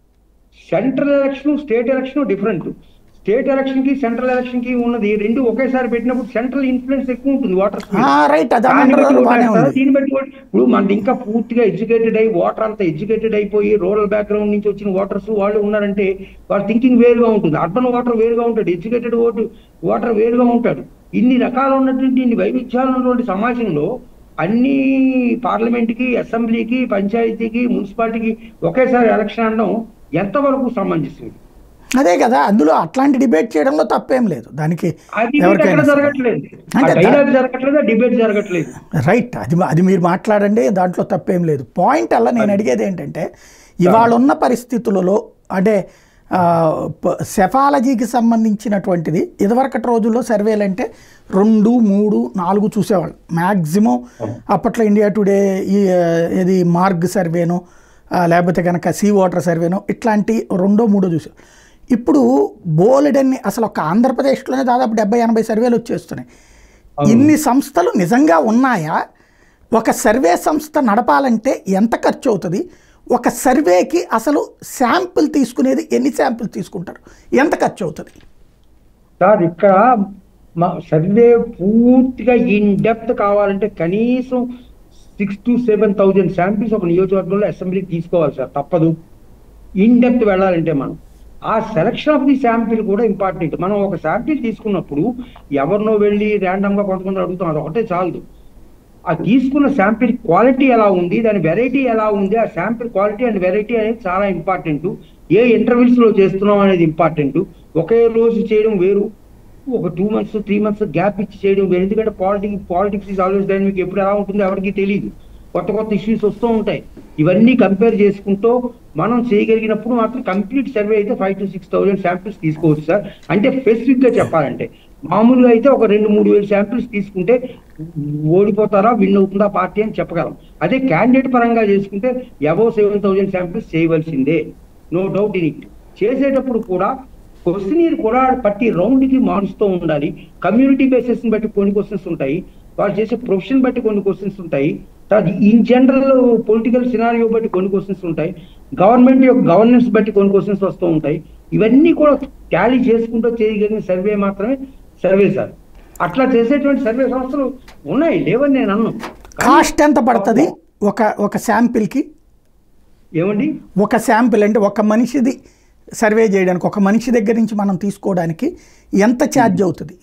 central election state election different state election కి సెంట్రల్ ఎలక్షన్ కి ఉన్నది రెండు ఒకేసారి పెట్టినప్పుడు సెంట్రల్ ఇన్ఫ్లుయెన్స్ ఎక్కువ ఉంటుంది ఓటర్స్ రైట్ అది దాన్ని బట్టి అన్నారు బాగానే ఓటేస్తారు. ఉంది దీన్ని బట్టి ఓట్- ఇప్పుడు మనది ఇంకా పూర్తిగా ఎడ్యుకేటెడ్ అయ్యి ఓటర్ అంతా ఎడ్యుకేటెడ్ అయిపోయి రూరల్ బ్యాక్గ్రౌండ్ నుంచి వచ్చిన ఓటర్స్ వాళ్ళు ఉన్నారంటే వాళ్ళ థింకింగ్ వేరుగా ఉంటుంది అర్బన్ ఓటర్ వేరుగా ఉంటాడు ఎడ్యుకేటెడ్ ఓటు ఓటర్ వేరుగా ఉంటాడు ఇన్ని రకాలు ఉన్నటువంటి ఇన్ని వైవిధ్యాలు ఉన్నటువంటి సమాజంలో అన్ని పార్లమెంట్కి అసెంబ్లీకి పంచాయతీకి మున్సిపాలిటీకి ఒకేసారి ఎలక్షన్ అనడం ఎంతవరకు సమంజసం అదే కదా అందులో అట్లాంటి డిబేట్ చేయడంలో తప్పేం లేదు దానికి ఆ డిబేట్ ఎవరికైనా ఎక్కడ సరే. జరగట్లేదు ఆ అంటే దా- డైలాగ్ జరగట్లేదు ఆ డిబేట్ జరగట్లేదు రైట్ అది అది మీరు మాట్లాడండి దాంట్లో తప్పేం లేదు పాయింట్ అలా నేను అడిగేది ఏంటంటే ఇవాళ ఉన్న పరిస్థితులలో అంటే ఆ, ప- సెఫాలజీకి సంబంధించినటువంటిది ఇదివరకటి రోజుల్లో సర్వేలు అంటే రెండు మూడు నాలుగు చూసేవాళ్ళు మ్యాక్సిమం అప్పట్లో ఇండియా టుడే ఈ ఆ, ఇది మార్గ్ సర్వేను ఆ, లేకపోతే కనుక సీ వాటర్ సర్వేను ఇట్లాంటి రెండో మూడో చూసే ఇప్పుడు బోలెడన్ని అసలు ఒక ఆంధ్రప్రదేశ్లోనే దాదాపు డెబ్బై ఎనభై సర్వేలు వచ్చేస్తున్నాయి ఇన్ని సంస్థలు నిజంగా ఉన్నాయా ఒక సర్వే సంస్థ నడపాలంటే ఎంత ఖర్చు అవుతుంది ఒక సర్వేకి అసలు శాంపిల్ తీసుకునేది ఎన్ని శాంపిల్ తీసుకుంటారు ఎంత ఖర్చు అవుతుంది సార్ ఇక్కడ మా సర్వే పూర్తిగా ఇన్ డెప్త్ కావాలంటే కనీసం six to seven thousand samples ఒక నియోజకవర్గంలో అసెంబ్లీకి తీసుకోవాలి సార్ తప్పదు ఇన్ డెప్త్ వెళ్ళాలంటే మనం ఆ సెలక్షన్ ఆఫ్ ది శాంపిల్ కూడా ఇంపార్టెంట్ మనం ఒక శాంపిల్ తీసుకున్నప్పుడు ఎవరినో వెళ్ళి random గా కొంతమంది అడుగుతాం అది ఒకటే చాలదు ఆ తీసుకున్న శాంపిల్ క్వాలిటీ ఎలా ఉంది దాని వెరైటీ ఎలా ఉంది ఆ శాంపిల్ క్వాలిటీ అండ్ వెరైటీ అనేది చాలా ఇంపార్టెంట్ ఏ ఇంటర్వ్యూస్ లో చేస్తున్నాం అనేది ఇంపార్టెంట్ ఒకే రోజు చేయడం వేరు ఒక two months three months gap ఇచ్చి చేయడం వేరు ఎందుకంటే politics politics is always dynamic ఎప్పుడు ఎలా ఉంటుందో ఎవరికి తెలియదు కొత్త కొత్త ఇష్యూస్ వస్తూ ఉంటాయి ఇవన్నీ కంపేర్ చేసుకుంటూ మనం చేయగలిగినప్పుడు మాత్రం కంప్లీట్ సర్వే అయితే five to six thousand samples తీసుకోవచ్చు సార్ అంటే స్పెసిఫిక్ గా చెప్పాలంటే మామూలుగా అయితే ఒక రెండు మూడు వేలు శాంపిల్స్ తీసుకుంటే ఓడిపోతారా విన్ అవుతుందా పార్టీ అని చెప్పగలం అదే క్యాండిడేట్ పరంగా చేసుకుంటే అబౌవ్ సెవెన్ థౌసండ్ శాంపిల్స్ చేయవలసిందే నో డౌట్ ఇన్ ఇట్ చేసేటప్పుడు కూడా క్వశ్చనీర్ కూడా ప్రతి రౌండ్ కి మారుస్తూ ఉండాలి కమ్యూనిటీ బేసిస్ బట్టి కొన్ని క్వశ్చన్స్ ఉంటాయి వాళ్ళు చేసే ప్రొఫెషన్ బట్టి కొన్ని క్వశ్చన్స్ ఉంటాయి తర్వాత ఇన్ జనరల్ పొలిటికల్ సినారియో బట్టి కొన్ని క్వశ్చన్స్ ఉంటాయి గవర్నమెంట్ యొక్క గవర్నెన్స్ బట్టి కొన్ని క్వశ్చన్స్ వస్తూ ఉంటాయి ఇవన్నీ కూడా ట్యాలీ చేసుకుంటూ చేయగలిగిన సర్వే మాత్రమే సర్వే సార్ అట్లా చేసేటువంటి సర్వే సంస్థలు ఉన్నాయి లేవని నేను అన్నాను కాస్ట్ ఎంత పడుతుంది ఒక ఒక శాంపిల్కి ఏమండి ఒక శాంపిల్ అంటే ఒక మనిషిది సర్వే చేయడానికి ఒక మనిషి దగ్గర నుంచి మనం తీసుకోవడానికి ఎంత ఛార్జ్ అవుతుంది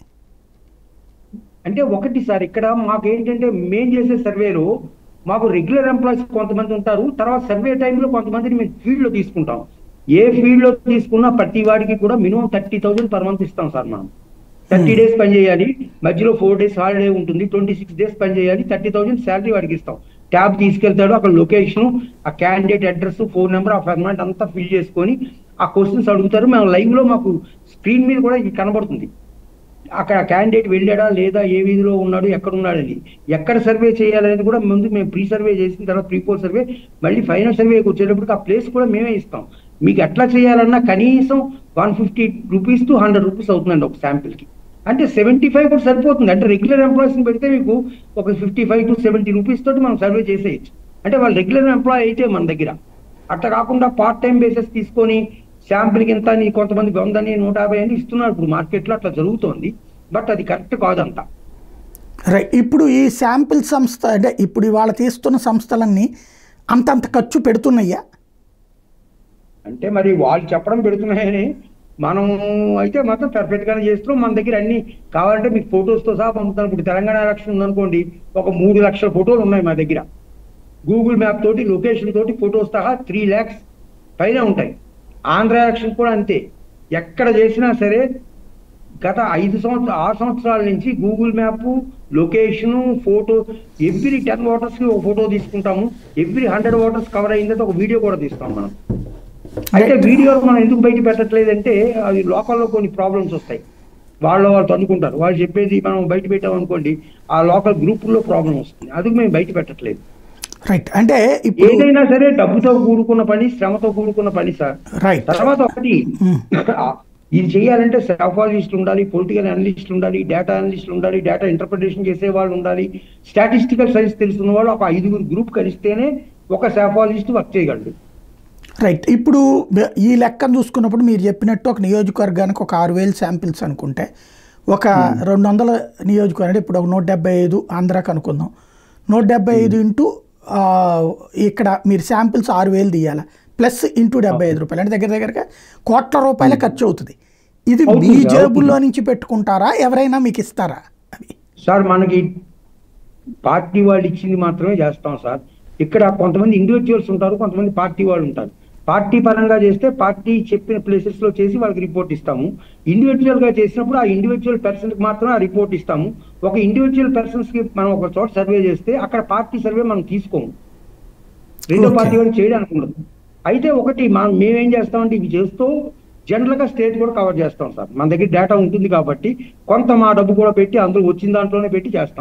అంటే ఒకటి సార్ ఇక్కడ మాకు ఏంటంటే మేం చేసే సర్వేలో మాకు రెగ్యులర్ ఎంప్లాయీస్ కొంతమంది ఉంటారు తర్వాత సర్వే టైంలో కొంతమందిని మేము ఫీల్డ్ లో తీసుకుంటాం ఏ ఫీల్డ్ లో తీసుకున్నా ప్రతి వాడికి కూడా minimum thirty thousand per month ఇస్తాం సార్ మనం థర్టీ డేస్ పని చేయాలి మధ్యలో ఫోర్ డేస్ హాలిడే ఉంటుంది ట్వంటీ సిక్స్ డేస్ పని చేయాలి థర్టీ థౌసండ్ శాలరీ వాడికి ఇస్తాం ట్యాబ్ తీసుకెళ్తాడు అక్కడ లొకేషన్ ఆ క్యాండిడేట్ అడ్రస్ ఫోన్ నెంబర్ ఆ ఫార్మాట్ అంతా ఫిల్ చేసుకొని ఆ క్వశ్చన్స్ అడుగుతారు మేము లైవ్ లో మాకు స్క్రీన్ మీద కూడా ఇది కనబడుతుంది అక్కడ క్యాండిడేట్ వెళ్ళాడా లేదా ఏ వీధిలో ఉన్నాడు ఎక్కడ ఉన్నాడని ఎక్కడ సర్వే చేయాలనేది కూడా ముందు మేము ప్రీ సర్వే చేసిన తర్వాత ప్రీ పోల్ సర్వే మళ్ళీ ఫైనల్ సర్వేకి వచ్చేటప్పటికి ఆ ప్లేస్ కూడా మేమే ఇస్తాం మీకు ఎట్లా చేయాలన్నా కనీసం one fifty rupees to hundred rupees అవుతుందండి ఒక శాంపిల్ కి అంటే సెవెంటీ ఫైవ్ కూడా సరిపోతుంది అంటే రెగ్యులర్ ఎంప్లాయీస్ పెడితే మీకు ఒక fifty five to seventy rupees తోటి మనం సర్వే చేసేయచ్చు అంటే వాళ్ళు రెగ్యులర్ ఎంప్లాయీ అయితే మన దగ్గర అట్లా కాకుండా పార్ట్ టైం బేసిస్ తీసుకొని శాంపిల్ కి ఎంత అని కొంతమంది వందని నూట యాభై అని ఇస్తున్నారు ఇప్పుడు మార్కెట్లో అట్లా జరుగుతోంది బట్ అది కరెక్ట్ కాదంతా రైట్ ఇప్పుడు ఈ శాంపిల్ సంస్థ అంటే ఇప్పుడు ఇవాళ తీస్తున్న సంస్థలన్నీ అంతంత ఖర్చు పెడుతున్నాయా అంటే మరి వాళ్ళు చెప్పడం పెడుతున్నాయని మనం అయితే మాత్రం పర్ఫెక్ట్ గానే చేస్తున్నాం మన దగ్గర అన్ని కావాలంటే మీకు ఫొటోస్ తో సహా పంపుతాను ఇప్పుడు తెలంగాణ ఎలక్షన్ ఉందనుకోండి ఒక మూడు లక్షల ఫోటోలు ఉన్నాయి మా దగ్గర గూగుల్ మ్యాప్ తోటి లొకేషన్ తోటి ఫొటోస్ సహా త్రీ ల్యాక్స్ పైన ఉంటాయి ఆంధ్ర ఎలక్షన్ కూడా అంతే ఎక్కడ చేసినా సరే గత ఐదు సంవత్సరాలు ఆరు సంవత్సరాల నుంచి Google map location photo every ten voters కి ఒక ఫోటో తీసుకుంటాము ఎవ్రీ హండ్రెడ్ ఓటర్స్ కవర్ అయిందంటే ఒక వీడియో కూడా తీస్తాం మనం అయితే వీడియోలు మనం ఎందుకు బయట పెట్టట్లేదంటే అవి లోకల్లో కొన్ని ప్రాబ్లమ్స్ వస్తాయి వాళ్ళ వాళ్ళు అనుకుంటారు వాళ్ళు చెప్పేది మనం బయట పెట్టాం అనుకోండి ఆ లోకల్ గ్రూపుల్లో ప్రాబ్లం వస్తుంది అది మేము బయట పెట్టట్లేదు రైట్ అంటే ఇప్పుడు ఏదైనా సరే డబ్బుతో కూడుకున్న పని శ్రమతో కూడుకున్న పని సార్ రైట్ తర్వాత ఒకటి ఇది చేయాలంటే సైకాలజిస్టులు ఉండాలి పొలిటికల్ అనలిస్టులు ఉండాలి డేటా అనలిస్టులు ఉండాలి డేటా ఇంటర్ప్రిటేషన్ చేసే వాళ్ళు ఉండాలి స్టాటిస్టికల్ సైన్స్ తెలుసున్న వాళ్ళు ఒక ఐదుగురు గ్రూప్ కలిస్తేనే ఒక సైకాలజిస్ట్ వర్క్ చేయగలడు రైట్ ఇప్పుడు బ- ఈ లెక్కను చూసుకున్నప్పుడు మీరు చెప్పినట్టు ఒక నియోజకవర్గానికి ఒక ఆరు వేలు శాంపిల్స్ అనుకుంటే ఒక రెండు వందల నియోజకవర్గం అంటే ఇప్పుడు ఒక నూట డెబ్బై ఐదు ఆంధ్రాకి అనుకుందాం నూట డెబ్బై ఐదు ఇంటూ ఆ, ఇక్కడ మీరు శాంపిల్స్ ఆరు వేలు తీయాలి ప్లస్ ఇంటూ డెబ్బై ఐదు రూపాయలు అంటే దగ్గర దగ్గరగా కోట్ల రూపాయల ఖర్చు అవుతుంది ఇది మీ అవుతుంది, జేబుల్లో నుంచి పెట్టుకుంటారా ఎవరైనా మీకు ఇస్తారా అవి సార్ మనకి పార్టీ వాళ్ళు ఇచ్చింది మాత్రమే చేస్తాం సార్ ఇక్కడ కొంతమంది ఇండివిజువల్స్ ఉంటారు కొంతమంది పార్టీ వాళ్ళు ఉంటారు పార్టీ పరంగా చేస్తే పార్టీ చెప్పిన ప్లేసెస్ లో చేసి వాళ్ళకి రిపోర్ట్ ఇస్తాము ఇండివిజువల్ గా చేసినప్పుడు ఆ ఇండివిజువల్ పర్సన్ కి మాత్రమే ఆ రిపోర్ట్ ఇస్తాము ఒక ఇండివిజువల్ పర్సన్స్ కి మనం ఒక చోట సర్వే చేస్తే అక్కడ పార్టీ సర్వే మనం తీసుకోము రెండో Okay. పార్టీ వాళ్ళు చేయడానికి ఉండదు అయితే ఒకటి మనం మేమేం చేస్తామంటే ఇవి చేస్తూ జనరల్ గా స్టేట్ కూడా కవర్ చేస్తాం సార్ మన దగ్గర డేటా ఉంటుంది కాబట్టి కొంత మా డబ్బు కూడా పెట్టి అందులో వచ్చిన దాంట్లోనే పెట్టి చేస్తాం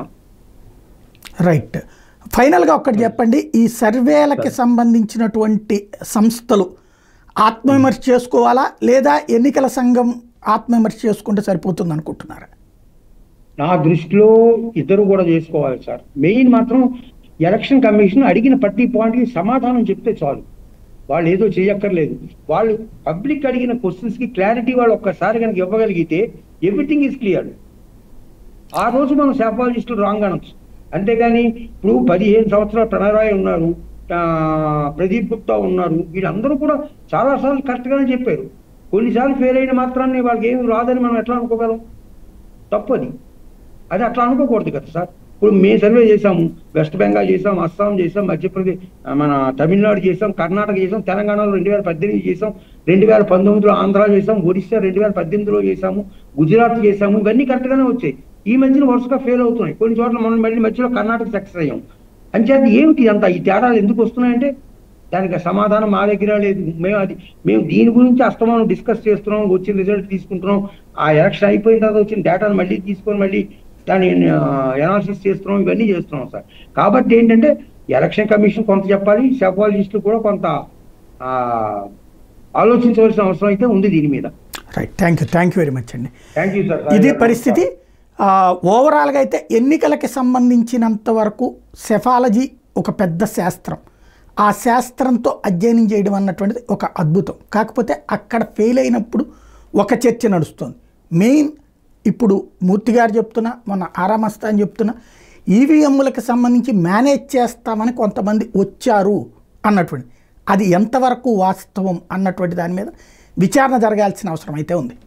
రైట్ ఫైనల్గా ఒక్కటి చెప్పండి ఈ సర్వేలకి సంబంధించినటువంటి సంస్థలు ఆత్మవిమర్శ చేసుకోవాలా లేదా ఎన్నికల సంఘం ఆత్మవిమర్శ చేసుకుంటే సరిపోతుంది అనుకుంటున్నారా నా దృష్టిలో ఇద్దరు కూడా చేసుకోవాలి సార్ మెయిన్ మాత్రం ఎలక్షన్ కమిషన్ అడిగిన ప్రతి పాయింట్కి సమాధానం చెప్తే చాలు వాళ్ళు ఏదో చేయక్కర్లేదు వాళ్ళు పబ్లిక్ అడిగిన క్వశ్చన్స్ కి క్లారిటీ వాళ్ళు ఒక్కసారి కనుక ఇవ్వగలిగితే ఎవ్రీథింగ్ ఈజ్ క్లియర్ ఆ రోజు మనం శాపాలజిస్టులు రాంగ్ అనొచ్చు అంతేగాని ఇప్పుడు పదిహేను సంవత్సరాలు ప్రణరాయ్ ఉన్నారు ఆ, ప్రదీప్ గుప్తా ఉన్నారు వీళ్ళందరూ కూడా చాలా సార్లు కరెక్ట్ గానే చెప్పారు కొన్నిసార్లు ఫెయిల్ అయిన మాత్రాన్ని వాళ్ళకి ఏమి రాదని మనం ఎట్లా అనుకోగలం తప్పది అది అట్లా అనుకోకూడదు కదా సార్ ఇప్పుడు మేము సర్వే చేసాము వెస్ట్ బెంగాల్ చేసాం అస్సాం చేసాం మధ్యప్రదేశ్ ఆ, మన తమిళనాడు చేసాం కర్ణాటక చేసాం తెలంగాణలో రెండు వేల పద్దెనిమిది చేసాం రెండు వేల పంతొమ్మిదిలో ఆంధ్ర చేసాం ఒడిశా రెండు వేల పద్దెనిమిదిలో చేసాము గుజరాత్ చేసాము ఇవన్నీ కరెక్ట్ గానే వచ్చాయి ఈ మధ్యన వరుసగా ఫెయిల్ అవుతున్నాయి కొన్ని చోట్ల మనం మళ్ళీ మధ్యలో కర్ణాటక సక్సెస్ అయ్యాం అంచేత ఏమిటి ఇదంతా ఈ తేడాలు ఎందుకు వస్తున్నాయంటే దానికి సమాధానం మా దగ్గర లేదు మేము అది మేము దీని గురించి అస్తమానం డిస్కస్ చేస్తున్నాం వచ్చిన రిజల్ట్ తీసుకుంటున్నాం ఆ ఎలక్షన్ అయిపోయిన తర్వాత వచ్చిన డేటాను మళ్ళీ తీసుకొని మళ్ళీ దాన్ని ఎనాలిసిస్ చేస్తున్నాం ఇవన్నీ చేస్తున్నాం సార్ కాబట్టి ఏంటంటే ఎలక్షన్ కమిషన్ కొంత చెప్పాలి సెఫాలజిస్టులు కూడా కొంత ఆ, ఆలోచించవలసిన అవసరం అయితే ఉంది దీని మీద right thank you thank you very much అండి థ్యాంక్ యూ సార్ ఇది పరిస్థితి ఆ, ఓవరాల్గా అయితే ఎన్నికలకి సంబంధించినంత వరకు సెఫాలజీ ఒక పెద్ద శాస్త్రం ఆ శాస్త్రంతో అధ్యయనం చేయడం అన్నటువంటిది ఒక అద్భుతం కాకపోతే అక్కడ ఫెయిల్ అయినప్పుడు ఒక చర్చ నడుస్తుంది మెయిన్ ఇప్పుడు మూర్తి గారు చెప్తున్నా మన ఆరామస్తా అని చెప్తున్నా ఈవీఎంలకు సంబంధించి మేనేజ్ చేస్తామని కొంతమంది వచ్చారు అన్నటువంటి అది ఎంతవరకు వాస్తవం అన్నటువంటి దాని మీద విచారణ జరగాల్సిన అవసరం అయితే ఉంది